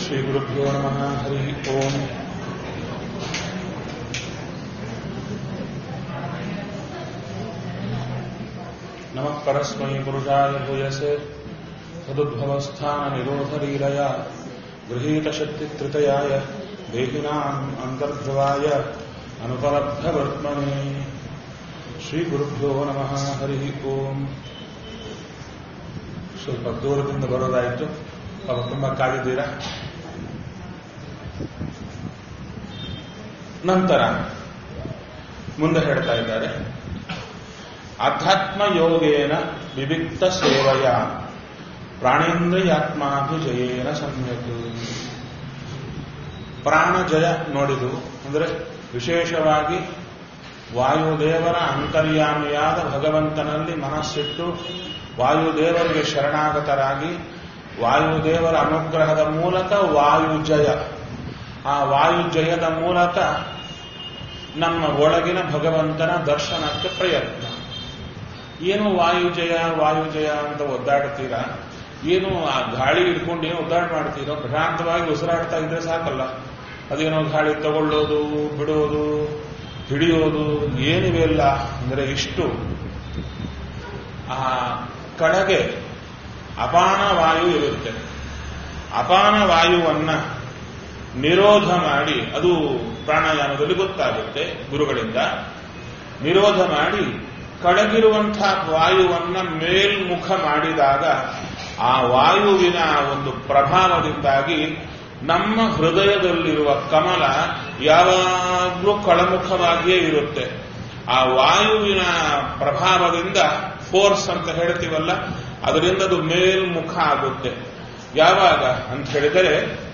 श्रीगुरुभ्यो नमः हरिः ओम् नमः परस्मै पुरुषाय भूयसे सदुद्भवस्थाननिरोधलीलया गृहीतशक्तित्रितयाय देहिनाम् अन्तर्ध्रुवाय अनुपलब्धवर्त्मने ಶ್ರೀಗುರುಭ್ಯೋ ನಮಃ ಹರಿ ಓಂ ಸ್ವಲ್ಪ ದೂರದಿಂದ ಬರೋದಾಯಿತು ಅವಾಗ ತುಂಬ ಕಾದಿದ್ದೀರಾ ನಂತರ ಮುಂದೆ ಹೇಳ್ತಾ ಇದ್ದಾರೆ ಅಧ್ಯಾತ್ಮ ಯೋಗೇನ ವಿವಿಕ್ತ ಸೇವೆಯ ಪ್ರಾಣೇಂದ್ರಿಯಾತ್ಮಾಭಿಜಯೇನ ಸಮ್ಯಕ್ ಪ್ರಾಣಜಯ ನೋಡಿದು ಅಂದರೆ ವಿಶೇಷವಾಗಿ ವಾಯುದೇವರ ಅಂತರ್ಯಾಮಿಯಾದ ಭಗವಂತನಲ್ಲಿ ಮನಸ್ಸಿಟ್ಟು ವಾಯುದೇವರಿಗೆ ಶರಣಾಗತರಾಗಿ ವಾಯುದೇವರ ಅನುಗ್ರಹದ ಮೂಲಕ ವಾಯುಜಯ ಆ ವಾಯುಜಯದ ಮೂಲಕ ನಮ್ಮ ಒಳಗಿನ ಭಗವಂತನ ದರ್ಶನಕ್ಕೆ ಪ್ರಯತ್ನ ಏನು ವಾಯುಜಯ ವಾಯುಜಯ ಅಂತ ಒದ್ದಾಡ್ತೀರಾ ಏನು ಆ ಗಾಳಿ ಹಿಡ್ಕೊಂಡು ಏನು ಒದ್ದಾಡ ಮಾಡ್ತೀರೋ ಪ್ರಶಾಂತವಾಗಿ ಉಸಿರಾಡ್ತಾ ಇದ್ರೆ ಸಾಕಲ್ಲ ಅದೇನೋ ಗಾಳಿ ತಗೊಳ್ಳೋದು ಬಿಡೋದು ಹಿಡಿಯೋದು ಏನಿವೆಲ್ಲ ಅಂದರೆ ಇಷ್ಟು ಆ ಕಡೆಗೆ ಅಪಾನ ವಾಯು ಇರುತ್ತೆ ಅಪಾನ ವಾಯುವನ್ನ ನಿರೋಧ ಮಾಡಿ ಅದು ಪ್ರಾಣಾಯಾಮದಲ್ಲಿ ಗೊತ್ತಾಗುತ್ತೆ ಗುರುಗಳಿಂದ ನಿರೋಧ ಮಾಡಿ ಕಳಗಿರುವಂತಹ ವಾಯುವನ್ನ ಮೇಲ್ಮುಖ ಮಾಡಿದಾಗ ಆ ವಾಯುವಿನ ಒಂದು ಪ್ರಭಾವದಿಂದಾಗಿ ನಮ್ಮ ಹೃದಯದಲ್ಲಿರುವ ಕಮಲ ಯಾವಾಗಲೂ ಕಳಮುಖವಾಗಿಯೇ ಇರುತ್ತೆ ಆ ವಾಯುವಿನ ಪ್ರಭಾವದಿಂದ ಫೋರ್ಸ್ ಅಂತ ಹೇಳ್ತೀವಲ್ಲ ಅದರಿಂದ ಅದು ಮೇಲ್ಮುಖ ಆಗುತ್ತೆ ಯಾವಾಗ ಅಂತ ಹೇಳಿದರೆ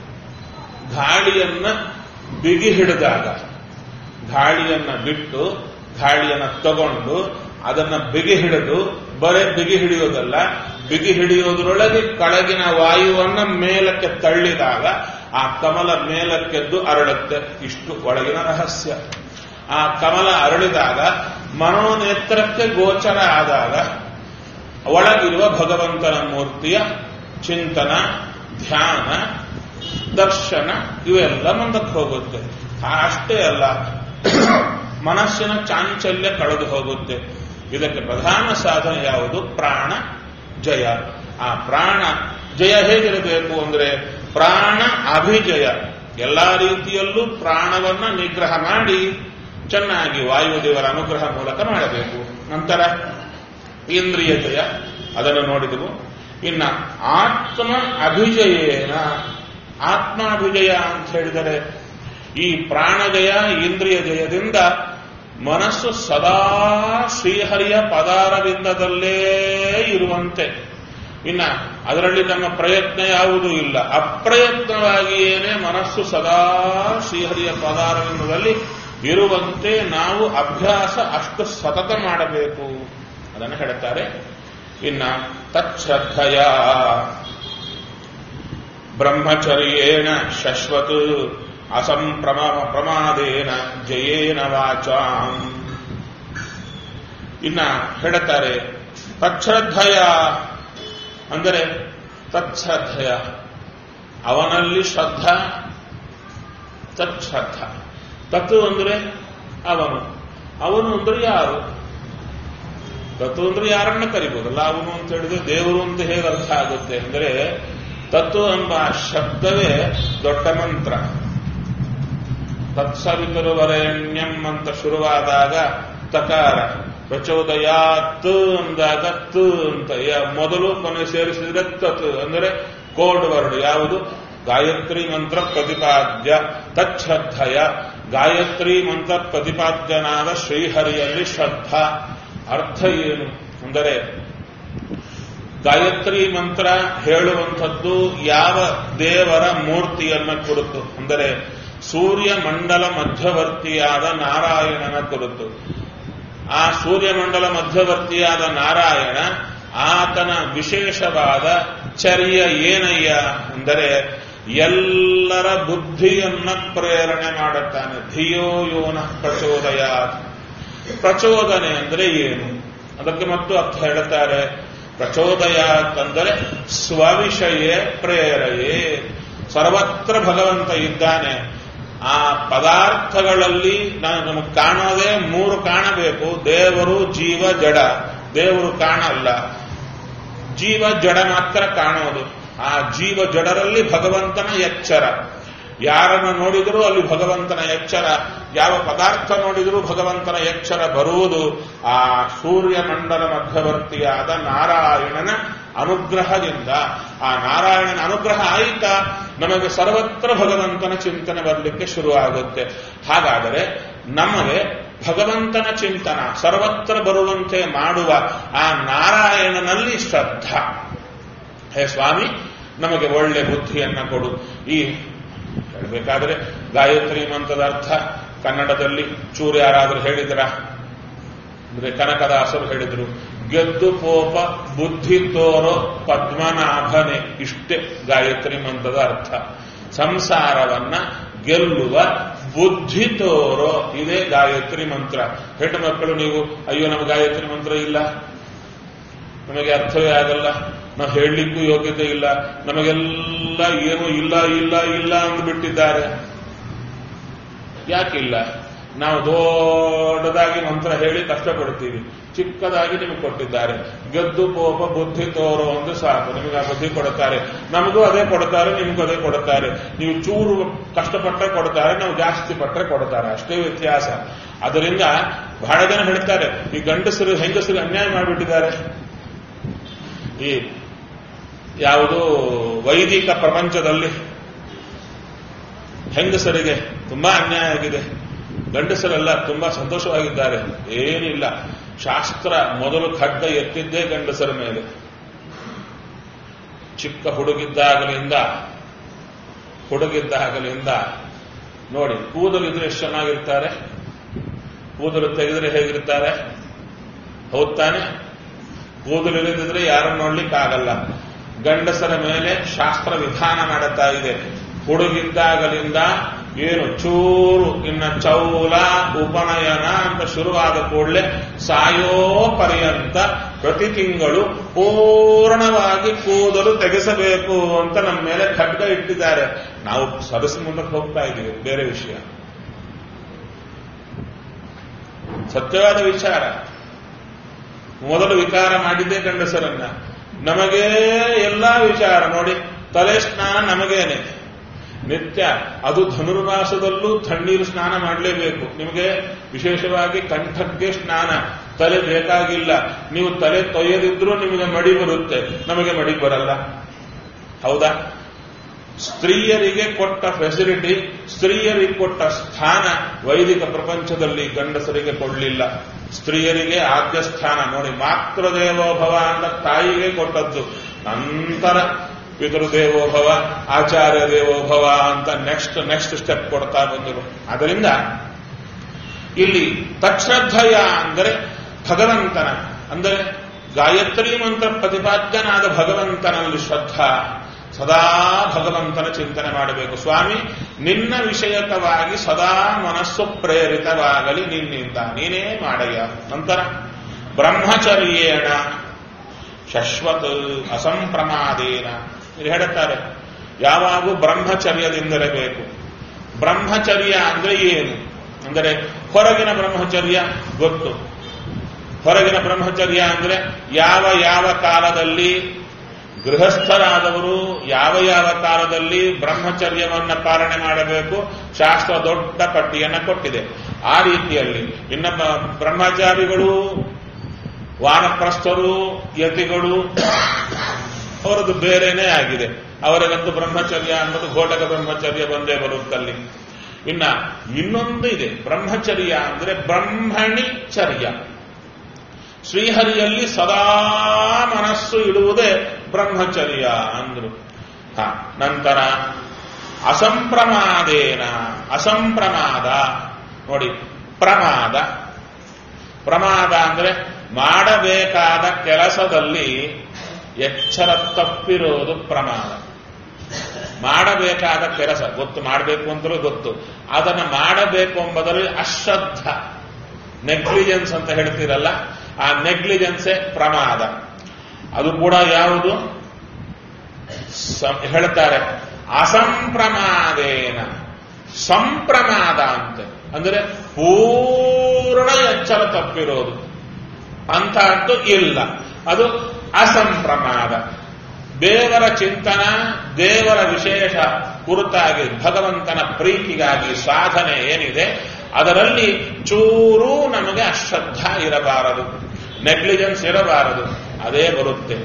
ಗಾಳಿಯನ್ನ ಬಿಗಿ ಹಿಡಿದಾಗ ಗಾಳಿಯನ್ನ ಬಿಟ್ಟು ಗಾಳಿಯನ್ನ ತಗೊಂಡು ಅದನ್ನ ಬಿಗಿ ಹಿಡಿದು ಬರೇ ಬಿಗಿ ಹಿಡಿಯೋದಲ್ಲ ಬಿಗಿ ಹಿಡಿಯೋದ್ರೊಳಗೆ ಕೆಳಗಿನ ವಾಯುವನ್ನ ಮೇಲಕ್ಕೆ ತಳ್ಳಿದಾಗ ಆ ಕಮಲ ಮೇಲಕ್ಕೆದ್ದು ಅರಳುತ್ತೆ ಇಷ್ಟು ಒಳಗಿನ ರಹಸ್ಯ ಆ ಕಮಲ ಅರಳಿದಾಗ ಮನೋನೇತ್ರಕ್ಕೆ ಗೋಚರ ಆದಾಗ ಒಳಗಿರುವ ಭಗವಂತನ ಮೂರ್ತಿಯ ಚಿಂತನ ಧ್ಯಾನ ದರ್ಶನ ಇವೆಲ್ಲ ಮುಂದಕ್ಕೆ ಹೋಗುತ್ತೆ ಅಷ್ಟೇ ಅಲ್ಲ ಮನಸ್ಸಿನ ಚಾಂಚಲ್ಯ ಕಳೆದು ಹೋಗುತ್ತೆ ಇದಕ್ಕೆ ಪ್ರಧಾನ ಸಾಧನ ಯಾವುದು ಪ್ರಾಣ ಜಯ ಆ ಪ್ರಾಣ ಜಯ ಹೇಗಿರಬೇಕು ಅಂದ್ರೆ ಪ್ರಾಣ ಅಭಿಜಯ ಎಲ್ಲಾ ರೀತಿಯಲ್ಲೂ ಪ್ರಾಣವನ್ನ ನಿಗ್ರಹ ಮಾಡಿ ಚೆನ್ನಾಗಿ ವಾಯುದೇವರ ಅನುಗ್ರಹ ಮೂಲಕ ಮಾಡಬೇಕು ನಂತರ ಇಂದ್ರಿಯ ಜಯ ಅದನ್ನು ನೋಡಿದೆವು ಇನ್ನ ಆತ್ಮ ಅಭಿಜಯೇನ ಆತ್ಮಾಭಿಜಯ ಅಂತ ಹೇಳಿದರೆ ಈ ಪ್ರಾಣಜಯ ಇಂದ್ರಿಯ ಜಯದಿಂದ ಮನಸ್ಸು ಸದಾ ಶ್ರೀಹರಿಯ ಪದಾರವಿಂದದಲ್ಲೇ ಇರುವಂತೆ ಇನ್ನ ಅದರಲ್ಲಿ ನಮ್ಮ ಪ್ರಯತ್ನ ಯಾವುದೂ ಇಲ್ಲ ಅಪ್ರಯತ್ನವಾಗಿಯೇನೆ ಮನಸ್ಸು ಸದಾ ಶ್ರೀಹರಿಯ ಪದಾರವಿಂದದಲ್ಲಿ ಇರುವಂತೆ ನಾವು ಅಭ್ಯಾಸ ಅಷ್ಟು ಸತತ ಮಾಡಬೇಕು ಅದನ್ನು ಹೇಳ್ತಾರೆ ಇನ್ನ ತಚ್ಛ್ರದ್ಧಯ ಬ್ರಹ್ಮಚರ್ಯೇಣ ಶಶ್ವತ್ ಅಸಂಪ್ರಮ ಪ್ರಮಾದೇನ ಜಯೇನ ವಾಚಾಂ ಇನ್ನ ಹೇಳುತ್ತಾರೆ ತಚ್ಛ್ರದ್ಧಯ ಅಂದರೆ ತತ್ಶ್ರದ್ಧಯ ಅವನಲ್ಲಿ ಶ್ರದ್ಧಾ ತತ್ಶ್ರದ್ಧ ತತ್ತು ಅಂದರೆ ಅವನು ಅವನು ಅಂದ್ರೆ ಯಾರು ತತ್ವ ಅಂದ್ರೆ ಯಾರನ್ನ ಕರಿಬಹುದಲ್ಲ ಅವನು ಅಂತ ಹೇಳಿದ್ರೆ ದೇವರು ಅಂತ ಹೇಗೆ ಅರ್ಥ ಆಗುತ್ತೆ ಅಂದರೆ ತತ್ವ ಎಂಬ ಶಬ್ದವೇ ದೊಡ್ಡ ಮಂತ್ರ ತತ್ಸವಿತರುವರೆಣ್ಯಂ ಅಂತ ಶುರುವಾದಾಗ ತಕಾರ ಪ್ರಚೋದಯಾತ್ ಅಂದಾಗ ತು ಅಂತ ಮೊದಲು ಕೊನೆ ಸೇರಿಸಿದ್ರೆ ತತ್ ಅಂದರೆ ಕೋಡ್ ವರ್ಡ್ ಯಾವುದು ಗಾಯತ್ರಿ ಮಂತ್ರ ಪ್ರತಿಪಾದ್ಯ ತಚ್ಛ್ರದ್ಧಯ ಗಾಯತ್ರಿ ಮಂತ್ರ ಪ್ರತಿಪಾದ್ಯನಾದ ಶ್ರೀಹರಿಯಲ್ಲಿ ಶ್ರದ್ಧಾ ಅರ್ಥ ಏನು ಅಂದರೆ ಗಾಯತ್ರಿ ಮಂತ್ರ ಹೇಳುವಂಥದ್ದು ಯಾವ ದೇವರ ಮೂರ್ತಿಯನ್ನ ಕುರಿತು ಅಂದರೆ ಸೂರ್ಯ ಮಂಡಲ ಮಧ್ಯವರ್ತಿಯಾದ ನಾರಾಯಣನ ಕುರಿತು ಆ ಸೂರ್ಯಮಂಡಲ ಮಧ್ಯವರ್ತಿಯಾದ ನಾರಾಯಣ ಆತನ ವಿಶೇಷವಾದ ಚರ್ಯ ಏನಯ್ಯ ಅಂದರೆ ಎಲ್ಲರ ಬುದ್ಧಿಯನ್ನ ಪ್ರೇರಣೆ ಮಾಡುತ್ತಾನೆ ಧಿಯೋ ಯೋನ ಪ್ರಚೋದಯ ಪ್ರಚೋದನೆ ಅಂದರೆ ಏನು ಅದಕ್ಕೆ ಮತ್ತು ಅರ್ಥ ಹೇಳ್ತಾರೆ ಪ್ರಚೋದಯ ಅಂತಂದರೆ ಸ್ವವಿಷಯ ಪ್ರೇರೆಯೇ ಸರ್ವತ್ರ ಭಗವಂತ ಇದ್ದಾನೆ ಆ ಪದಾರ್ಥಗಳಲ್ಲಿ ನಮಗೆ ಕಾಣೋದೇ ಮೂರು ಕಾಣಬೇಕು ದೇವರು ಜೀವ ಜಡ ದೇವರು ಕಾಣಲ್ಲ ಜೀವ ಜಡ ಮಾತ್ರ ಕಾಣೋದು ಆ ಜೀವ ಜಡರಲ್ಲಿ ಭಗವಂತನ ಎಚ್ಚರ ಯಾರನ್ನು ನೋಡಿದರೂ ಅಲ್ಲಿ ಭಗವಂತನ ಎಚ್ಚರ ಯಾವ ಪದಾರ್ಥ ನೋಡಿದರೂ ಭಗವಂತನ ಎಚ್ಚರ ಬರುವುದು ಆ ಸೂರ್ಯ ಮಂಡಲ ಮಧ್ಯವರ್ತಿಯಾದ ನಾರಾಯಣನ ಅನುಗ್ರಹದಿಂದ ಆ ನಾರಾಯಣನ ಅನುಗ್ರಹ ಆಯಿತಾ ನಮಗೆ ಸರ್ವತ್ರ ಭಗವಂತನ ಚಿಂತನೆ ಬರಲಿಕ್ಕೆ ಶುರುವಾಗುತ್ತೆ ಹಾಗಾದರೆ ನಮಗೆ ಭಗವಂತನ ಚಿಂತನ ಸರ್ವತ್ರ ಬರುವಂತೆ ಮಾಡುವ ಆ ನಾರಾಯಣನಲ್ಲಿ ಶ್ರದ್ಧಾ ಹೇ ಸ್ವಾಮಿ ನಮಗೆ ಒಳ್ಳೆ ಬುದ್ಧಿಯನ್ನ ಕೊಡು ಈ ಹೇಳಬೇಕಾದ್ರೆ ಗಾಯತ್ರಿ ಮಂತ್ರದ ಅರ್ಥ ಕನ್ನಡದಲ್ಲಿ ಚೂರು ಯಾರಾದರೂ ಹೇಳಿದ್ರ ಅಂದ್ರೆ ಕನಕದಾಸರು ಹೇಳಿದ್ರು ಗೆದ್ದು ಪೋಪ ಬುದ್ಧಿ ತೋರೋ ಪದ್ಮನಾಭನೆ ಇಷ್ಟೇ ಗಾಯತ್ರಿ ಮಂತ್ರದ ಅರ್ಥ ಸಂಸಾರವನ್ನ ಗೆಲ್ಲುವ ಬುದ್ಧಿ ತೋರೋ ಇದೇ ಗಾಯತ್ರಿ ಮಂತ್ರ ಹೆಣ್ಣು ಮಕ್ಕಳು ನೀವು ಅಯ್ಯೋ ನಮ್ಮ ಗಾಯತ್ರಿ ಮಂತ್ರ ಇಲ್ಲ ನಮಗೆ ಅರ್ಥವೇ ಆಗಲ್ಲ ನಾವು ಹೇಳಲಿಕ್ಕೂ ಯೋಗ್ಯತೆ ಇಲ್ಲ ನಮಗೆಲ್ಲ ಏನು ಇಲ್ಲ ಇಲ್ಲ ಇಲ್ಲ ಅಂದ್ಬಿಟ್ಟಿದ್ದಾರೆ ಯಾಕಿಲ್ಲ ನಾವು ದೊಡ್ಡದಾಗಿ ಮಂತ್ರ ಹೇಳಿ ಕಷ್ಟಪಡ್ತೀವಿ ಚಿಕ್ಕದಾಗಿ ನಿಮಗೆ ಕೊಟ್ಟಿದ್ದಾರೆ ಗೆದ್ದು ಕೋಪ ಬುದ್ಧಿ ತೋರೋ ಒಂದು ಸಾಕು ನಿಮಗೆ ಆ ಬುದ್ಧಿ ಕೊಡುತ್ತಾರೆ ನಮಗೂ ಅದೇ ಕೊಡ್ತಾರೆ ನಿಮಗೂ ಅದೇ ಕೊಡುತ್ತಾರೆ ನೀವು ಚೂರು ಕಷ್ಟಪಟ್ಟರೆ ಕೊಡ್ತಾರೆ ನಾವು ಜಾಸ್ತಿ ಪಟ್ಟರೆ ಕೊಡ್ತಾರೆ ಅಷ್ಟೇ ವ್ಯತ್ಯಾಸ ಅದರಿಂದ ಬಹಳ ಜನ ಹೇಳ್ತಾರೆ ಈ ಗಂಡಸರು ಹೆಂಗಸರು ಅನ್ಯಾಯ ಮಾಡಿಬಿಟ್ಟಿದ್ದಾರೆ ಈ ಯಾವುದು ವೈದಿಕ ಪ್ರಪಂಚದಲ್ಲಿ ಹೆಂಗಸರಿಗೆ ತುಂಬಾ ಅನ್ಯಾಯ ಆಗಿದೆ ಗಂಡಸರೆಲ್ಲ ತುಂಬಾ ಸಂತೋಷವಾಗಿದ್ದಾರೆ ಏನಿಲ್ಲ ಶಾಸ್ತ್ರ ಮೊದಲು ಖಡ್ಗ ಎತ್ತಿದ್ದೇ ಗಂಡಸರ ಮೇಲೆ ಚಿಕ್ಕ ಹುಡುಗಿದ್ದಾಗಲಿಂದ ಹುಡುಗಿದ್ದಾಗಲಿಂದ ನೋಡಿ ಕೂದಲಿದ್ರೆ ಎಷ್ಟು ಚೆನ್ನಾಗಿರ್ತಾರೆ ಕೂದಲು ತೆಗೆದ್ರೆ ಹೇಗಿರ್ತಾರೆ ಹೌದ್ ತಾನೆ ಕೂದಲು ಇಲ್ಲದಿದ್ರೆ ಯಾರನ್ನು ನೋಡ್ಲಿಕ್ಕಾಗಲ್ಲ ಗಂಡಸರ ಮೇಲೆ ಶಾಸ್ತ್ರ ವಿಧಾನ ಮಾಡುತ್ತಾ ಇದೆ ಹುಡುಗಿದ್ದಾಗಲಿಂದ ಏನು ಚೂರು ಇನ್ನ ಚೌಲ ಉಪನಯನ ಅಂತ ಶುರುವಾದ ಕೂಡಲೇ ಸಾಯೋ ಪರ್ಯಂತ ಪ್ರತಿ ತಿಂಗಳು ಪೂರ್ಣವಾಗಿ ಕೂದಲು ತೆಗೆಸಬೇಕು ಅಂತ ನಮ್ಮ ಮೇಲೆ ಖಡ್ಗ ಇಟ್ಟಿದ್ದಾರೆ ನಾವು ಸರಸು ಮುಂದಕ್ಕೆ ಹೋಗ್ತಾ ಇದ್ದೀವಿ ಬೇರೆ ವಿಷಯ ಸತ್ಯವಾದ ವಿಚಾರ ಮೊದಲು ವಿಕಾರ ಮಾಡಿದ್ದೇ ಗಂಡಸರನ್ನ ನಮಗೆ ಎಲ್ಲಾ ವಿಚಾರ ನೋಡಿ ತಲೆ ಸ್ನಾನ ನಮಗೇನೆ ನಿತ್ಯ ಅದು ಧನುರ್ಮಾಸದಲ್ಲೂ ತಣ್ಣೀರು ಸ್ನಾನ ಮಾಡಲೇಬೇಕು ನಿಮಗೆ ವಿಶೇಷವಾಗಿ ಕಂಠಕ್ಕೆ ಸ್ನಾನ ತಲೆ ಬೇಕಾಗಿಲ್ಲ ನೀವು ತಲೆ ತೊಯ್ಯದಿದ್ರೂ ನಿಮಗೆ ಮಡಿ ಬರುತ್ತೆ ನಮಗೆ ಮಡಿ ಬರಲ್ಲ ಹೌದಾ ಸ್ತ್ರೀಯರಿಗೆ ಕೊಟ್ಟ ಫೆಸಿಲಿಟಿ ಸ್ತ್ರೀಯರಿಗೆ ಕೊಟ್ಟ ಸ್ಥಾನ ವೈದಿಕ ಪ್ರಪಂಚದಲ್ಲಿ ಗಂಡಸರಿಗೆ ಕೊಡಲಿಲ್ಲ ಸ್ತ್ರೀಯರಿಗೆ ಆದ್ಯ ಸ್ಥಾನ ನೋಡಿ ಮಾತೃದೇವೋಭವ ಅಂತ ತಾಯಿಗೆ ಕೊಟ್ಟದ್ದು ನಂತರ ಪಿತೃದೇವೋಭವ ಆಚಾರ್ಯ ದೇವೋಭವ ಅಂತ ನೆಕ್ಸ್ಟ್ ನೆಕ್ಸ್ಟ್ ಸ್ಟೆಪ್ ಕೊಡ್ತಾ ಬಂದರು ಅದರಿಂದ ಇಲ್ಲಿ ತಚ್ಶ್ರದ್ಧಯ ಅಂದರೆ ಭಗವಂತನ ಅಂದರೆ ಗಾಯತ್ರಿ ಮಂತ್ರ ಪ್ರತಿಪಾದ್ಯನಾದ ಭಗವಂತನಲ್ಲಿ ಶ್ರದ್ಧಾ ಸದಾ ಭಗವಂತನ ಚಿಂತನೆ ಮಾಡಬೇಕು ಸ್ವಾಮಿ ನಿನ್ನ ವಿಷಯಕವಾಗಿ ಸದಾ ಮನಸ್ಸು ಪ್ರೇರಿತವಾಗಲಿ ನಿನ್ನಿಂದ ನೀನೇ ಮಾಡಯ್ಯ ನಂತರ ಬ್ರಹ್ಮಚರ್ಯೇಣ ಶಶ್ವತ್ ಅಸಂಪ್ರಮಾದೇನ ಇದು ಹೇಳುತ್ತಾರೆ ಯಾವಾಗೂ ಬ್ರಹ್ಮಚರ್ಯದಿಂದಿರಬೇಕು ಬ್ರಹ್ಮಚರ್ಯ ಅಂದ್ರೆ ಏನು ಅಂದರೆ ಹೊರಗಿನ ಬ್ರಹ್ಮಚರ್ಯ ಗೊತ್ತು ಹೊರಗಿನ ಬ್ರಹ್ಮಚರ್ಯ ಅಂದ್ರೆ ಯಾವ ಯಾವ ಕಾಲದಲ್ಲಿ ಗೃಹಸ್ಥರಾದವರು ಯಾವ ಯಾವ ಕಾಲದಲ್ಲಿ ಬ್ರಹ್ಮಚರ್ಯವನ್ನ ಪಾಲನೆ ಮಾಡಬೇಕು ಶಾಸ್ತ್ರ ದೊಡ್ಡ ಪಟ್ಟಿಯನ್ನ ಕೊಟ್ಟಿದೆ ಆ ರೀತಿಯಲ್ಲಿ ಇನ್ನ ಬ್ರಹ್ಮಚಾರಿಗಳು ವಾನಪ್ರಸ್ಥರು ಯತಿಗಳು ಅವರದ್ದು ಬೇರೆನೇ ಆಗಿದೆ ಅವರಿಗಂತೂ ಬ್ರಹ್ಮಚರ್ಯ ಅನ್ನೋದು ಘೋಟಕ ಬ್ರಹ್ಮಚರ್ಯ ಬಂದೇ ಬರುತ್ತಲ್ಲಿ ಇನ್ನ ಇನ್ನೊಂದು ಇದೆ ಬ್ರಹ್ಮಚರ್ಯ ಅಂದ್ರೆ ಬ್ರಹ್ಮಣಿಚರ್ಯ ಶ್ರೀಹರಿಯಲ್ಲಿ ಸದಾ ಮನಸ್ಸು ಇಡುವುದೇ ಬ್ರಹ್ಮಚರ್ಯ ಅಂದ್ರು ಹ ನಂತರ ಅಸಂಪ್ರಮಾದೇನ ಅಸಂಪ್ರಮಾದ ನೋಡಿ ಪ್ರಮಾದ ಪ್ರಮಾದ ಅಂದ್ರೆ ಮಾಡಬೇಕಾದ ಕೆಲಸದಲ್ಲಿ ಎಚ್ಚರ ತಪ್ಪಿರೋದು ಪ್ರಮಾದ ಮಾಡಬೇಕಾದ ಕೆಲಸ ಗೊತ್ತು ಮಾಡಬೇಕು ಅಂತಲೂ ಗೊತ್ತು ಅದನ್ನ ಮಾಡಬೇಕು ಎಂಬುದರಲ್ಲಿ ಅಶ್ರದ್ಧ ನೆಗ್ಲಿಜೆನ್ಸ್ ಅಂತ ಹೇಳ್ತೀರಲ್ಲ ಆ ನೆಗ್ಲಿಜೆನ್ಸೇ ಪ್ರಮಾದ ಅದು ಕೂಡ ಯಾವುದು ಹೇಳ್ತಾರೆ ಅಸಂಪ್ರಮಾದೇನ ಸಂಪ್ರಮಾದ ಅಂತ ಅಂದ್ರೆ ಪೂರ್ಣ ಎಚ್ಚರ ತಪ್ಪಿರೋದು ಅಂತಹದ್ದು ಇಲ್ಲ ಅದು ಅಸಂಪ್ರಮಾದ ದೇವರ ಚಿಂತನ ದೇವರ ವಿಶೇಷ ಕುರಿತಾಗಿ ಭಗವಂತನ ಪ್ರೀತಿಗಾಗಿ ಸಾಧನೆ ಏನಿದೆ ಅದರಲ್ಲಿ ಚೂರೂ ನಮಗೆ ಅಶ್ರದ್ಧ ಇರಬಾರದು ನೆಗ್ಲಿಜೆನ್ಸ್ ಇರಬಾರದು ಅದೇ ಬರುತ್ತೆ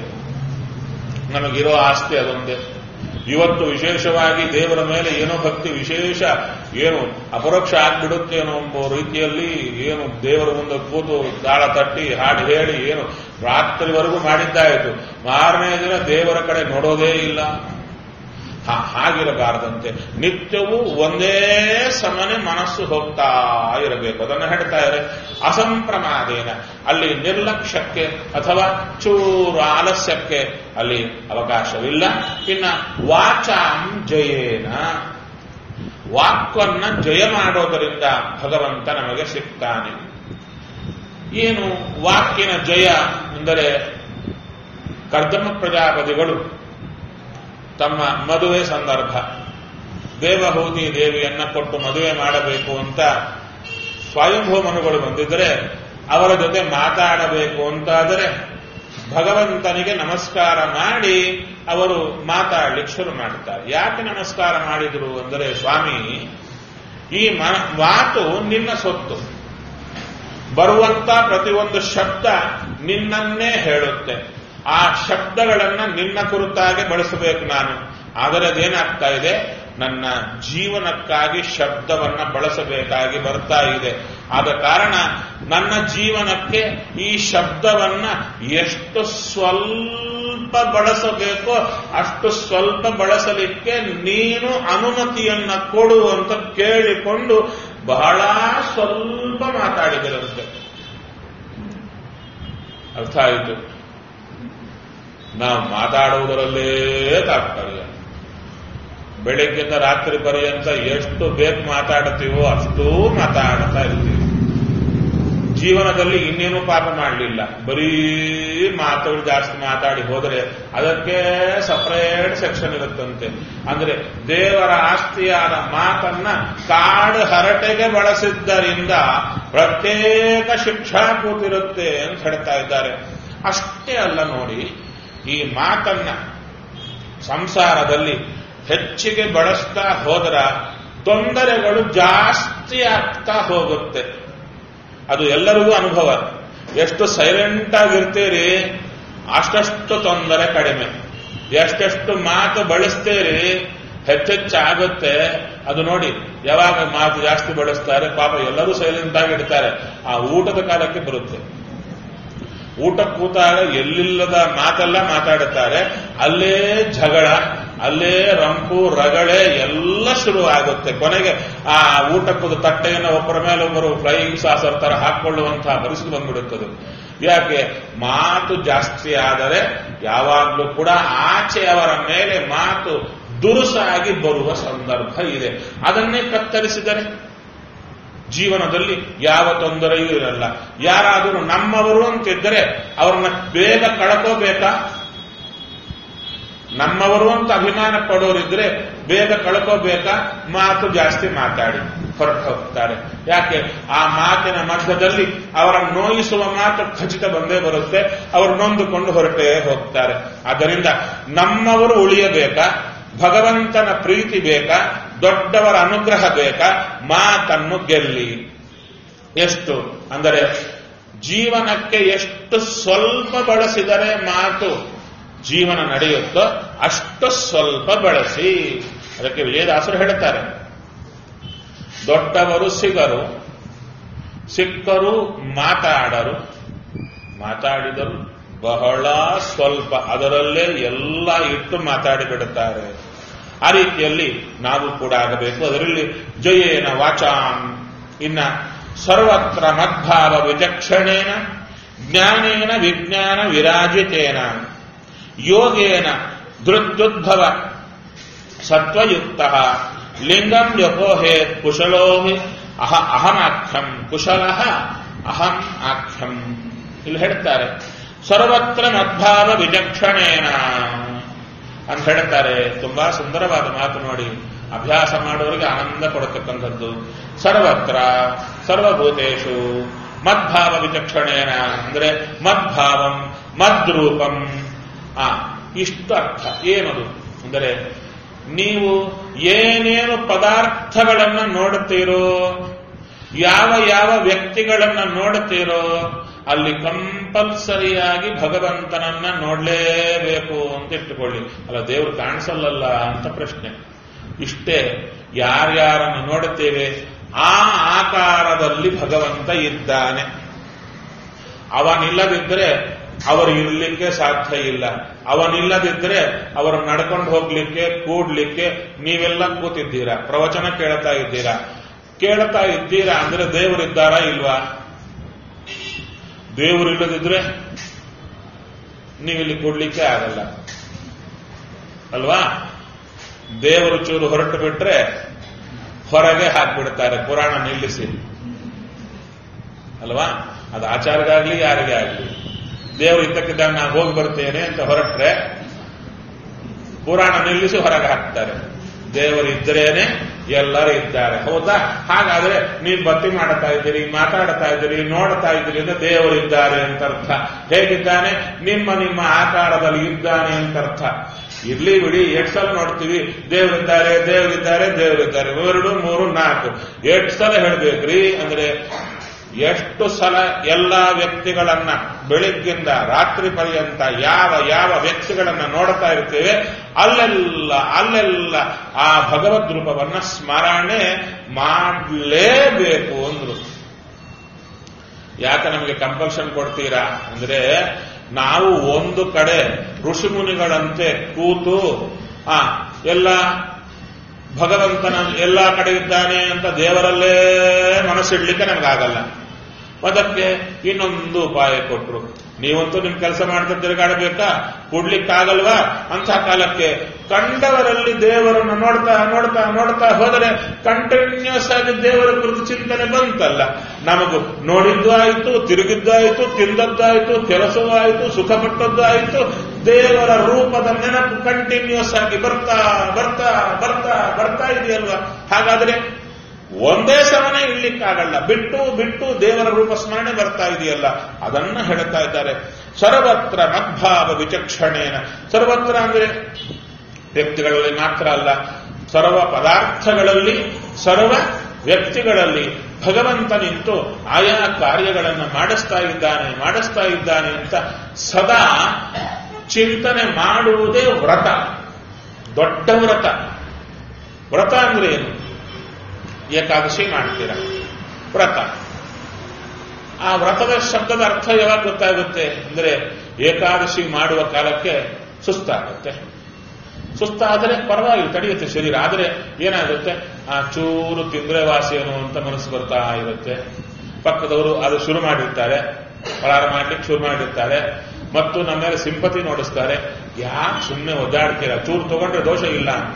ನಮಗಿರೋ ಆಸ್ತಿ ಅದೊಂದೇ ಇವತ್ತು ವಿಶೇಷವಾಗಿ ದೇವರ ಮೇಲೆ ಏನೋ ಭಕ್ತಿ ವಿಶೇಷ ಏನು ಅಪರೋಕ್ಷ ಆಗ್ಬಿಡುತ್ತೇನೋ ಎಂಬ ರೀತಿಯಲ್ಲಿ ಏನು ದೇವರ ಮುಂದೆ ಕೂತು ತಾಳ ತಟ್ಟಿ ಹಾಡು ಹೇಳಿ ಏನು ರಾತ್ರಿವರೆಗೂ ಮಾಡಿದ್ದಾಯಿತು ಮಾರನೇ ದಿನ ದೇವರ ಕಡೆ ನೋಡೋದೇ ಇಲ್ಲ ಹಾ ಹಾಗಿರಬಾರದಂತೆ ನಿತ್ಯವೂ ಒಂದೇ ಸಮನೆ ಮನಸ್ಸು ಹೋಗ್ತಾ ಇರಬೇಕು ಅದನ್ನು ಹೇಳ್ತಾ ಇದ್ದಾರೆ ಅಸಂಪ್ರಮಾದೇನ ಅಲ್ಲಿ ನಿರ್ಲಕ್ಷ್ಯಕ್ಕೆ ಅಥವಾ ಚೂರು ಆಲಸ್ಯಕ್ಕೆ ಅಲ್ಲಿ ಅವಕಾಶವಿಲ್ಲ ಇನ್ನ ವಾಚಾಂ ಜಯೇನ ವಾಕ್ವನ್ನ ಜಯ ಮಾಡೋದರಿಂದ ಭಗವಂತ ನಮಗೆ ಸಿಗ್ತಾನೆ ಏನು ವಾಕ್ಯನ ಜಯ ಅಂದರೆ ಕರ್ದಮ ಪ್ರಜಾಪತಿಗಳು ತಮ್ಮ ಮದುವೆ ಸಂದರ್ಭ ದೇವಹೂತಿ ದೇವಿಯನ್ನ ಕೊಟ್ಟು ಮದುವೆ ಮಾಡಬೇಕು ಅಂತ ಸ್ವಯಂಭೂಮನುಗಳು ಬಂದಿದ್ದರೆ ಅವರ ಜೊತೆ ಮಾತಾಡಬೇಕು ಅಂತಾದರೆ ಭಗವಂತನಿಗೆ ನಮಸ್ಕಾರ ಮಾಡಿ ಅವರು ಮಾತಾಡ್ಲಿಕ್ಕೆ ಶುರು ಮಾಡುತ್ತಾರೆ ಯಾಕೆ ನಮಸ್ಕಾರ ಮಾಡಿದ್ರು ಅಂದರೆ ಸ್ವಾಮಿ ಈ ಮಾತು ನಿನ್ನ ಸೊತ್ತು ಬರುವಂತ ಪ್ರತಿಯೊಂದು ಶಬ್ದ ನಿನ್ನನ್ನೇ ಹೇಳುತ್ತೆ ಆ ಶಬ್ದಗಳನ್ನ ನಿನ್ನ ಕುರಿತಾಗಿ ಬಳಸಬೇಕು ನಾನು ಆದರೆ ಅದೇನಾಗ್ತಾ ಇದೆ ನನ್ನ ಜೀವನಕ್ಕಾಗಿ ಶಬ್ದವನ್ನ ಬಳಸಬೇಕಾಗಿ ಬರ್ತಾ ಇದೆ ಆದ ಕಾರಣ ನನ್ನ ಜೀವನಕ್ಕೆ ಈ ಶಬ್ದವನ್ನ ಎಷ್ಟು ಸ್ವಲ್ಪ ಬಳಸಬೇಕೋ ಅಷ್ಟು ಸ್ವಲ್ಪ ಬಳಸಲಿಕ್ಕೆ ನೀನು ಅನುಮತಿಯನ್ನ ಕೊಡು ಅಂತ ಕೇಳಿಕೊಂಡು ಬಹಳ ಸ್ವಲ್ಪ ಮಾತಾಡಿದರಂತೆ ಅರ್ಥ ಆಯಿತು ನಾವು ಮಾತಾಡುವುದರಲ್ಲೇ ತಾತ್ಪರ್ಯ ಬೆಳಿಗ್ಗೆಯಿಂದ ರಾತ್ರಿ ಪರ್ಯಂತ ಎಷ್ಟು ಬೇಕು ಮಾತಾಡ್ತೀವೋ ಅಷ್ಟೂ ಮಾತಾಡ್ತಾ ಇರ್ತೀವಿ ಜೀವನದಲ್ಲಿ ಇನ್ನೇನು ಪಾಪ ಮಾಡಲಿಲ್ಲ ಬರೀ ಮಾತುಗಳು ಜಾಸ್ತಿ ಮಾತಾಡಿ ಹೋದರೆ ಅದಕ್ಕೆ ಸಪರೇಟ್ ಸೆಕ್ಷನ್ ಇರುತ್ತಂತೆ ಅಂದ್ರೆ ದೇವರ ಆಸ್ತಿಯಾದ ಮಾತನ್ನ ಕಾಡು ಹರಟೆಗೆ ಬಳಸಿದ್ದರಿಂದ ಪ್ರತ್ಯೇಕ ಶಿಕ್ಷಾ ಕೂತಿರುತ್ತೆ ಅಂತ ಹೇಳ್ತಾ ಇದ್ದಾರೆ ಅಷ್ಟೇ ಅಲ್ಲ ನೋಡಿ ಈ ಮಾತನ್ನ ಸಂಸಾರದಲ್ಲಿ ಹೆಚ್ಚಿಗೆ ಬಳಸ್ತಾ ಹೋದ್ರ ತೊಂದರೆಗಳು ಜಾಸ್ತಿ ಆಗ್ತಾ ಹೋಗುತ್ತೆ ಅದು ಎಲ್ಲರಿಗೂ ಅನುಭವ ಎಷ್ಟು ಸೈಲೆಂಟ್ ಆಗಿರ್ತೀರಿ ಅಷ್ಟಷ್ಟು ತೊಂದರೆ ಕಡಿಮೆ ಎಷ್ಟೆಷ್ಟು ಮಾತು ಬಳಸ್ತೀರಿ ಹೆಚ್ಚೆಚ್ಚಾಗುತ್ತೆ ಅದು ನೋಡಿ ಯಾವಾಗ ಮಾತು ಜಾಸ್ತಿ ಬಳಸ್ತಾರೆ ಪಾಪ ಎಲ್ಲರೂ ಸೈಲೆಂಟ್ ಆಗಿ ಇಡ್ತಾರೆ ಆ ಊಟದ ಕಾಲಕ್ಕೆ ಬರುತ್ತೆ ಊಟ ಕೂತಾಗ ಎಲ್ಲಿಲ್ಲದ ಮಾತೆಲ್ಲ ಮಾತಾಡುತ್ತಾರೆ ಅಲ್ಲೇ ಜಗಳ ಅಲ್ಲೇ ರಂಪು ರಗಳೆ ಎಲ್ಲ ಶುರು ಆಗುತ್ತೆ ಕೊನೆಗೆ ಆ ಊಟಕ್ಕದ ತಟ್ಟೆಯನ್ನು ಒಬ್ಬರ ಮೇಲೆ ಒಬ್ಬರು ಫ್ಲೈಯಿಂಗ್ ಸಾಸರ್ ತರ ಹಾಕೊಳ್ಳುವಂತಹ ಪರಿಸ್ಥಿತಿ ಬಂದ್ಬಿಡುತ್ತದೆ ಯಾಕೆ ಮಾತು ಜಾಸ್ತಿ ಆದರೆ ಯಾವಾಗಲೂ ಕೂಡ ಆಚೆಯವರ ಮೇಲೆ ಮಾತು ದುರುಸಾಗಿ ಬರುವ ಸಂದರ್ಭ ಇದೆ ಅದನ್ನೇ ಕತ್ತರಿಸಿದರೆ ಜೀವನದಲ್ಲಿ ಯಾವ ತೊಂದರೆಯೂ ಇರಲ್ಲ ಯಾರಾದರೂ ನಮ್ಮವರು ಅಂತಿದ್ದರೆ ಅವ್ರನ್ನ ಬೇಗ ಕಳ್ಕೋಬೇಕಾ ನಮ್ಮವರು ಅಂತ ಅಭಿಮಾನ ಪಡೋರಿದ್ರೆ ಬೇಗ ಕಳ್ಕೋಬೇಕಾ ಮಾತು ಜಾಸ್ತಿ ಮಾತಾಡಿ ಹೊರಟು ಹೋಗ್ತಾರೆ ಯಾಕೆ ಆ ಮಾತಿನ ಮಧ್ಯದಲ್ಲಿ ಅವರ ನೋಯಿಸುವ ಮಾತು ಖಚಿತ ಬಂದೇ ಬರುತ್ತೆ ಅವರು ನೊಂದುಕೊಂಡು ಹೊರಟೇ ಹೋಗ್ತಾರೆ ಆದ್ದರಿಂದ ನಮ್ಮವರು ಉಳಿಯಬೇಕಾ ಭಗವಂತನ ಪ್ರೀತಿ ಬೇಕಾ ದೊಡ್ಡವರ ಅನುಗ್ರಹ ಬೇಕಾ ಮಾತನ್ನು ಗೆಲ್ಲಿ ಎಷ್ಟು ಅಂದರೆ ಜೀವನಕ್ಕೆ ಎಷ್ಟು ಸ್ವಲ್ಪ ಬಳಸಿದರೆ ಮಾತು ಜೀವನ ನಡೆಯುತ್ತೋ ಅಷ್ಟು ಸ್ವಲ್ಪ ಬಳಸಿ ಅದಕ್ಕೆ ವಿಜಯದಾಸರು ಹೇಳ್ತಾರೆ ದೊಡ್ಡವರು ಸಿಗರು ಸಿಕ್ಕರು ಮಾತಾಡರು ಮಾತಾಡಿದರು ಬಹಳ ಸ್ವಲ್ಪ ಅದರಲ್ಲೇ ಎಲ್ಲ ಇಟ್ಟು ಮಾತಾಡಿಬಿಡುತ್ತಾರೆ ಆ ರೀತಿಯಲ್ಲಿ ನಾವು ಕೂಡ ಆಗಬೇಕು ಅದರಲ್ಲಿ ಜಯೇನ ವಾಚಾಂ ಇನ್ನ ಸರ್ವತ್ರ ಮದ್ಭಾವ ವಿಚಕ್ಷಣೇನ ಜ್ಞಾನೇನ ವಿಜ್ಞಾನ ವಿರಾಜಿತೇನ ಯೋಗೇನ ಧೃತ್ಯುದ್ಭವ ಸತ್ವಯುಕ್ತ ಲಿಂಗಂ ಯಪೋಹೇ ಕುಶಲೋ ಅಹ ಅಹಮಾಖ್ಯಂ ಕುಶಲ ಅಹಂ ಆಖ್ಯಂ ಇಲ್ಲಿ ಹೇಳ್ತಾರೆ ಸರ್ವತ್ರ ಮದ್ಭಾವ ವಿಚಕ್ಷಣೇನ ಅಂತ ಹೇಳ್ತಾರೆ ತುಂಬಾ ಸುಂದರವಾದ ಮಾತು ನೋಡಿ ಅಭ್ಯಾಸ ಮಾಡೋರಿಗೆ ಆನಂದ ಕೊಡತಕ್ಕಂಥದ್ದು ಸರ್ವತ್ರ ಸರ್ವಭೂತೇಶು ಮದ್ಭಾವ ವಿಚಕ್ಷಣೇನ ಅಂದ್ರೆ ಮದ್ಭಾವಂ ಮದ್ರೂಪಂ ಆ ಇಷ್ಟು ಅರ್ಥ ಏನದು ಅಂದರೆ ನೀವು ಏನೇನು ಪದಾರ್ಥಗಳನ್ನ ನೋಡುತ್ತೀರೋ ಯಾವ ಯಾವ ವ್ಯಕ್ತಿಗಳನ್ನ ನೋಡುತ್ತೀರೋ ಅಲ್ಲಿ ಕಂಪಲ್ಸರಿಯಾಗಿ ಭಗವಂತನನ್ನ ನೋಡ್ಲೇಬೇಕು ಅಂತ ಇಟ್ಟುಕೊಳ್ಳಿ ಅಲ್ಲ ದೇವರು ಕಾಣಿಸಲ್ಲಲ್ಲ ಅಂತ ಪ್ರಶ್ನೆ ಇಷ್ಟೇ ಯಾರ್ಯಾರನ್ನು ನೋಡುತ್ತೇವೆ ಆ ಆಕಾರದಲ್ಲಿ ಭಗವಂತ ಇದ್ದಾನೆ ಅವನಿಲ್ಲದಿದ್ದರೆ ಅವರು ಇರಲಿಕ್ಕೆ ಸಾಧ್ಯ ಇಲ್ಲ ಅವನಿಲ್ಲದಿದ್ದರೆ ಅವರು ನಡ್ಕೊಂಡು ಹೋಗ್ಲಿಕ್ಕೆ ಕೂಡ್ಲಿಕ್ಕೆ ನೀವೆಲ್ಲ ಕೂತಿದ್ದೀರಾ ಪ್ರವಚನ ಕೇಳ್ತಾ ಇದ್ದೀರಾ ಕೇಳ್ತಾ ಇದ್ದೀರಾ ಅಂದ್ರೆ ದೇವರಿದ್ದಾರಾ ಇಲ್ವಾ ದೇವರು ಇಲ್ಲದಿದ್ರೆ ನೀವಿಲ್ಲಿ ಕೂಡ್ಲಿಕ್ಕೆ ಆಗಲ್ಲ ಅಲ್ವಾ ದೇವರು ಚೂರು ಹೊರಟು ಬಿಟ್ರೆ ಹೊರಗೆ ಹಾಕ್ಬಿಡ್ತಾರೆ ಪುರಾಣ ನಿಲ್ಲಿಸಿ ಅಲ್ವಾ ಅದು ಆಚಾರಗಾಗ್ಲಿ ಯಾರಿಗೇ ಆಗಲಿ ದೇವರು ಇದ್ದಕ್ಕಿದ್ದಾಗ ನಾನು ಹೋಗಿ ಬರ್ತೇನೆ ಅಂತ ಹೊರಟ್ರೆ ಪುರಾಣ ನಿಲ್ಲಿಸಿ ಹೊರಗೆ ಹಾಕ್ತಾರೆ ದೇವರು ಇದ್ದರೇನೆ ಎಲ್ಲರೂ ಇದ್ದಾರೆ ಹೌದಾ ಹಾಗಾದ್ರೆ ನೀವು ಭಕ್ತಿ ಮಾಡ್ತಾ ಇದ್ದೀರಿ ಮಾತಾಡ್ತಾ ಇದ್ದೀರಿ ನೋಡ್ತಾ ಇದ್ದೀರಿ ಅಂದ್ರೆ ದೇವರು ಇದ್ದಾರೆ ಅಂತ ಅರ್ಥ ಹೇಗಿದ್ದಾನೆ ನಿಮ್ಮ ನಿಮ್ಮ ಆಕಾರದಲ್ಲಿ ಇದ್ದಾನೆ ಅಂತ ಅರ್ಥ ಇರ್ಲಿ ಬಿಡಿ ಎಷ್ಟು ಸಲ ನೋಡ್ತೀವಿ ದೇವರಿದ್ದಾರೆ ದೇವರಿದ್ದಾರೆ ದೇವರಿದ್ದಾರೆ ಎರಡು ಮೂರು ನಾಲ್ಕು ಎಷ್ಟು ಸಲ ಹೇಳ್ಬೇಕ್ರಿ ಅಂದ್ರೆ ಎಷ್ಟು ಸಲ ಎಲ್ಲ ವ್ಯಕ್ತಿಗಳನ್ನ ಬೆಳಿಗ್ಗಿಂದ ರಾತ್ರಿ ಪರ್ಯಂತ ಯಾವ ಯಾವ ವ್ಯಕ್ತಿಗಳನ್ನ ನೋಡ್ತಾ ಇರ್ತೇವೆ ಅಲ್ಲೆಲ್ಲ ಅಲ್ಲೆಲ್ಲ ಆ ಭಗವದ್ ರೂಪವನ್ನ ಸ್ಮರಣೆ ಮಾಡಲೇಬೇಕು ಅಂದ್ರು ಯಾಕೆ ನಮಗೆ ಕಂಪಲ್ಷನ್ ಕೊಡ್ತೀರಾ ಅಂದ್ರೆ ನಾವು ಒಂದು ಕಡೆ ಋಷಿಮುನಿಗಳಂತೆ ಕೂತು ಆ ಎಲ್ಲ ಭಗವಂತನ ಎಲ್ಲ ಕಡೆ ಇದ್ದಾನೆ ಅಂತ ದೇವರಲ್ಲೇ ಮನಸ್ಸಿಡ್ಲಿಕ್ಕೆ ನಮಗಾಗಲ್ಲ ಅದಕ್ಕೆ ಇನ್ನೊಂದು ಉಪಾಯ ಕೊಟ್ರು ನೀವಂತೂ ನಿಮ್ ಕೆಲಸ ಮಾಡ್ತಾ ತಿರುಗಾಡಬೇಕಾ ಕೊಡ್ಲಿಕ್ಕಾಗಲ್ವಾ ಅಂತ ಕಾಲಕ್ಕೆ ಕಂಡವರಲ್ಲಿ ದೇವರನ್ನು ನೋಡ್ತಾ ನೋಡ್ತಾ ನೋಡ್ತಾ ಹೋದರೆ ಕಂಟಿನ್ಯೂಸ್ ಆಗಿ ದೇವರ ಕುರಿತು ಚಿಂತನೆ ಬಂತಲ್ಲ ನಮಗೂ ನೋಡಿದ್ದು ಆಯ್ತು ತಿರುಗಿದ್ದಾಯ್ತು ತಿಂದದ್ದಾಯ್ತು ಕೆಲಸವೂ ಆಯ್ತು ಸುಖ ಪಟ್ಟದ್ದು ಆಯ್ತು ದೇವರ ರೂಪದ ನೆನಪು ಕಂಟಿನ್ಯೂಸ್ ಆಗಿ ಬರ್ತಾ ಬರ್ತಾ ಬರ್ತಾ ಬರ್ತಾ ಇದೆಯಲ್ವಾ ಹಾಗಾದ್ರೆ ಒಂದೇ ಸಮನೆ ಇರ್ಲಿಕ್ಕಾಗಲ್ಲ ಬಿಟ್ಟು ಬಿಟ್ಟು ದೇವರ ರೂಪ ಸ್ಮರಣೆ ಬರ್ತಾ ಇದೆಯಲ್ಲ ಅದನ್ನ ಹೇಳ್ತಾ ಇದ್ದಾರೆ ಸರ್ವತ್ರ ಮದ್ಭಾವ ವಿಚಕ್ಷಣೇನ ಸರ್ವತ್ರ ಅಂದ್ರೆ ವ್ಯಕ್ತಿಗಳಲ್ಲಿ ಮಾತ್ರ ಅಲ್ಲ ಸರ್ವ ಪದಾರ್ಥಗಳಲ್ಲಿ ಸರ್ವ ವ್ಯಕ್ತಿಗಳಲ್ಲಿ ಭಗವಂತ ನಿಂತು ಆಯಾ ಕಾರ್ಯಗಳನ್ನು ಮಾಡಿಸ್ತಾ ಇದ್ದಾನೆ ಮಾಡಿಸ್ತಾ ಇದ್ದಾನೆ ಅಂತ ಸದಾ ಚಿಂತನೆ ಮಾಡುವುದೇ ವ್ರತ ದೊಡ್ಡ ವ್ರತ ವ್ರತ ಅಂದ್ರೆ ಏನು ಏಕಾದಶಿ ಮಾಡ್ತೀರ ವ್ರತ ಆ ವ್ರತದ ಶಬ್ದದ ಅರ್ಥ ಯಾವಾಗ ಗೊತ್ತಾಗುತ್ತೆ ಅಂದ್ರೆ ಏಕಾದಶಿ ಮಾಡುವ ಕಾಲಕ್ಕೆ ಸುಸ್ತಾಗುತ್ತೆ ಸುಸ್ತಾದರೆ ಪರವಾಗಿಲ್ಲ ತಡೆಯುತ್ತೆ ಶರೀರ ಆದರೆ ಏನಾಗುತ್ತೆ ಆ ಚೂರು ತಿಂದ್ರೆ ವಾಸಿಯನು ಅಂತ ಮನಸ್ಸು ಬರ್ತಾ ಇರುತ್ತೆ ಪಕ್ಕದವರು ಅದು ಶುರು ಮಾಡಿರ್ತಾರೆ ಪಳಾರ ಮಾಡ್ಲಿಕ್ಕೆ ಶುರು ಮಾಡಿರ್ತಾರೆ ಮತ್ತು ನಮ್ಮ ಮೇಲೆ ಸಿಂಪತಿ ನೋಡಿಸ್ತಾರೆ ಯಾಕೆ ಸುಮ್ಮನೆ ಒದ್ದಾಡ್ತೀರಾ ಚೂರು ತಗೊಂಡ್ರೆ ದೋಷ ಇಲ್ಲ ಅಂತ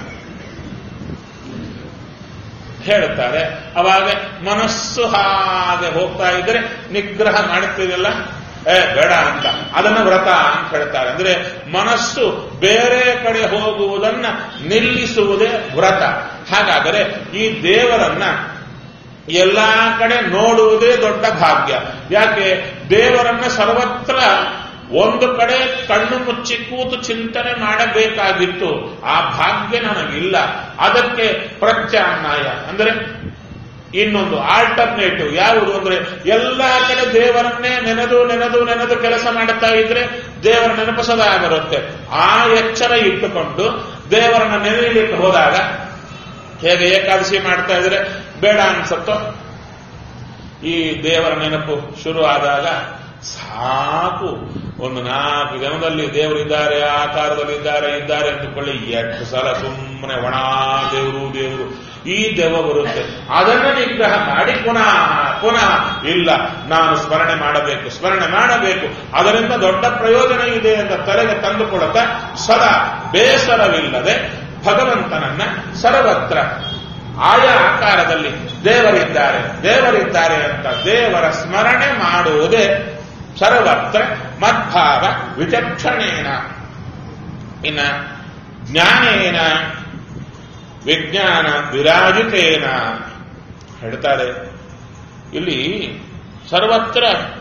ಹೇಳುತ್ತಾರೆ ಅವಾಗ ಮನಸ್ಸು ಹಾಗೆ ಹೋಗ್ತಾ ಇದ್ರೆ ನಿಗ್ರಹ ಮಾಡುತ್ತೀರಲ್ಲ ಏ ಬೇಡ ಅಂತ ಅದನ್ನ ವ್ರತ ಅಂತ ಹೇಳ್ತಾರೆ ಅಂದ್ರೆ ಮನಸ್ಸು ಬೇರೆ ಕಡೆ ಹೋಗುವುದನ್ನ ನಿಲ್ಲಿಸುವುದೇ ವ್ರತ ಹಾಗಾದರೆ ಈ ದೇವರನ್ನ ಎಲ್ಲಾ ಕಡೆ ನೋಡುವುದೇ ದೊಡ್ಡ ಭಾಗ್ಯ ಯಾಕೆ ದೇವರನ್ನ ಸರ್ವತ್ರ ಒಂದು ಕಡೆ ಕಣ್ಣು ಮುಚ್ಚಿ ಕೂತು ಚಿಂತನೆ ಮಾಡಬೇಕಾಗಿತ್ತು ಆ ಭಾಗ್ಯ ನನಗಿಲ್ಲ ಅದಕ್ಕೆ ಪ್ರತ್ಯಾಮ್ನಾಯ ಅಂದ್ರೆ ಇನ್ನೊಂದು ಆಲ್ಟರ್ನೇಟಿವ್ ಯಾವುದು ಅಂದ್ರೆ ಎಲ್ಲಾ ಕಡೆ ದೇವರನ್ನೇ ನೆನೆದು ನೆನೆದು ನೆನೆದು ಕೆಲಸ ಮಾಡುತ್ತಾ ಇದ್ರೆ ದೇವರ ನೆನಪು ಸದಾ ಬರುತ್ತೆ ಆ ಎಚ್ಚರ ಇಟ್ಟುಕೊಂಡು ದೇವರನ್ನ ನೆನೆಯಲಿಕ್ಕೆ ಹೋದಾಗ ಹೇಗೆ ಏಕಾದಶಿ ಮಾಡ್ತಾ ಇದ್ರೆ ಬೇಡ ಅನ್ಸತ್ತೋ ಈ ದೇವರ ನೆನಪು ಶುರು ಆದಾಗ ಸಾಕು ಒಂದು ನಾಲ್ಕು ಜನದಲ್ಲಿ ದೇವರಿದ್ದಾರೆ ಆಕಾರದಲ್ಲಿದ್ದಾರೆ ಇದ್ದಾರೆ ಅಂದುಕೊಳ್ಳಿ ಎಷ್ಟು ಸಲ ಸುಮ್ಮನೆ ಒಣ ದೇವರು ದೇವರು ಈ ದೆವ್ವ ಬರುತ್ತೆ ಅದನ್ನು ನಿಗ್ರಹ ಮಾಡಿ ಪುನಃ ಪುನಃ ಇಲ್ಲ ನಾನು ಸ್ಮರಣೆ ಮಾಡಬೇಕು ಸ್ಮರಣೆ ಮಾಡಬೇಕು ಅದರಿಂದ ದೊಡ್ಡ ಪ್ರಯೋಜನ ಇದೆ ಅಂತ ತಲೆಗೆ ತಂದುಕೊಡುತ್ತಾ ಸದಾ ಬೇಸರವಿಲ್ಲದೆ ಭಗವಂತನನ್ನ ಸರ್ವತ್ರ ಆಯಾ ಆಕಾರದಲ್ಲಿ ದೇವರಿದ್ದಾರೆ ದೇವರಿದ್ದಾರೆ ಅಂತ ದೇವರ ಸ್ಮರಣೆ ಮಾಡುವುದೇ ಸರ್ವತ್ರ ಮದ್ಭಾವ ವಿಚಕ್ಷಣೇನ ಇನ್ನ ಜ್ಞಾನೇನ ವಿಜ್ಞಾನ ವಿರಾಜಿತೇನ ಹೇಳ್ತಾರೆ ಇಲ್ಲಿ ಸರ್ವತ್ರ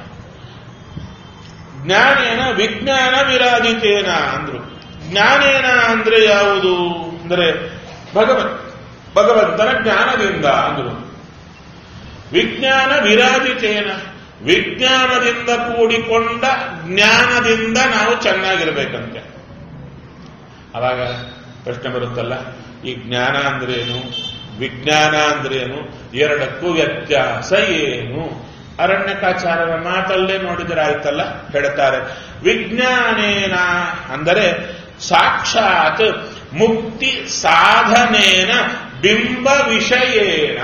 ಜ್ಞಾನೇನ ವಿಜ್ಞಾನ ವಿರಾಜಿತೇನ ಅಂದ್ರು ಜ್ಞಾನೇನ ಅಂದ್ರೆ ಯಾವುದು ಅಂದ್ರೆ ಭಗವತ್ ಭಗವಂತನ ಜ್ಞಾನದಿಂದ ಅಂದ್ರು ವಿಜ್ಞಾನ ವಿರಾಜಿತೇನ ವಿಜ್ಞಾನದಿಂದ ಕೂಡಿಕೊಂಡ ಜ್ಞಾನದಿಂದ ನಾವು ಚೆನ್ನಾಗಿರ್ಬೇಕಂತೆ ಅವಾಗ ಪ್ರಶ್ನೆ ಬರುತ್ತಲ್ಲ ಈ ಜ್ಞಾನ ಅಂದ್ರೇನು ವಿಜ್ಞಾನ ಅಂದ್ರೇನು ಎರಡಕ್ಕೂ ವ್ಯತ್ಯಾಸ ಏನು ಅರಣ್ಯಕಾಚಾರ್ಯರ ಮಾತಲ್ಲೇ ನೋಡಿದ್ರೆ ಆಯ್ತಲ್ಲ ಹೇಳ್ತಾರೆ ವಿಜ್ಞಾನೇನ ಅಂದರೆ ಸಾಕ್ಷಾತ್ ಮುಕ್ತಿ ಸಾಧನೇನ ಬಿಂಬ ವಿಷಯೇನ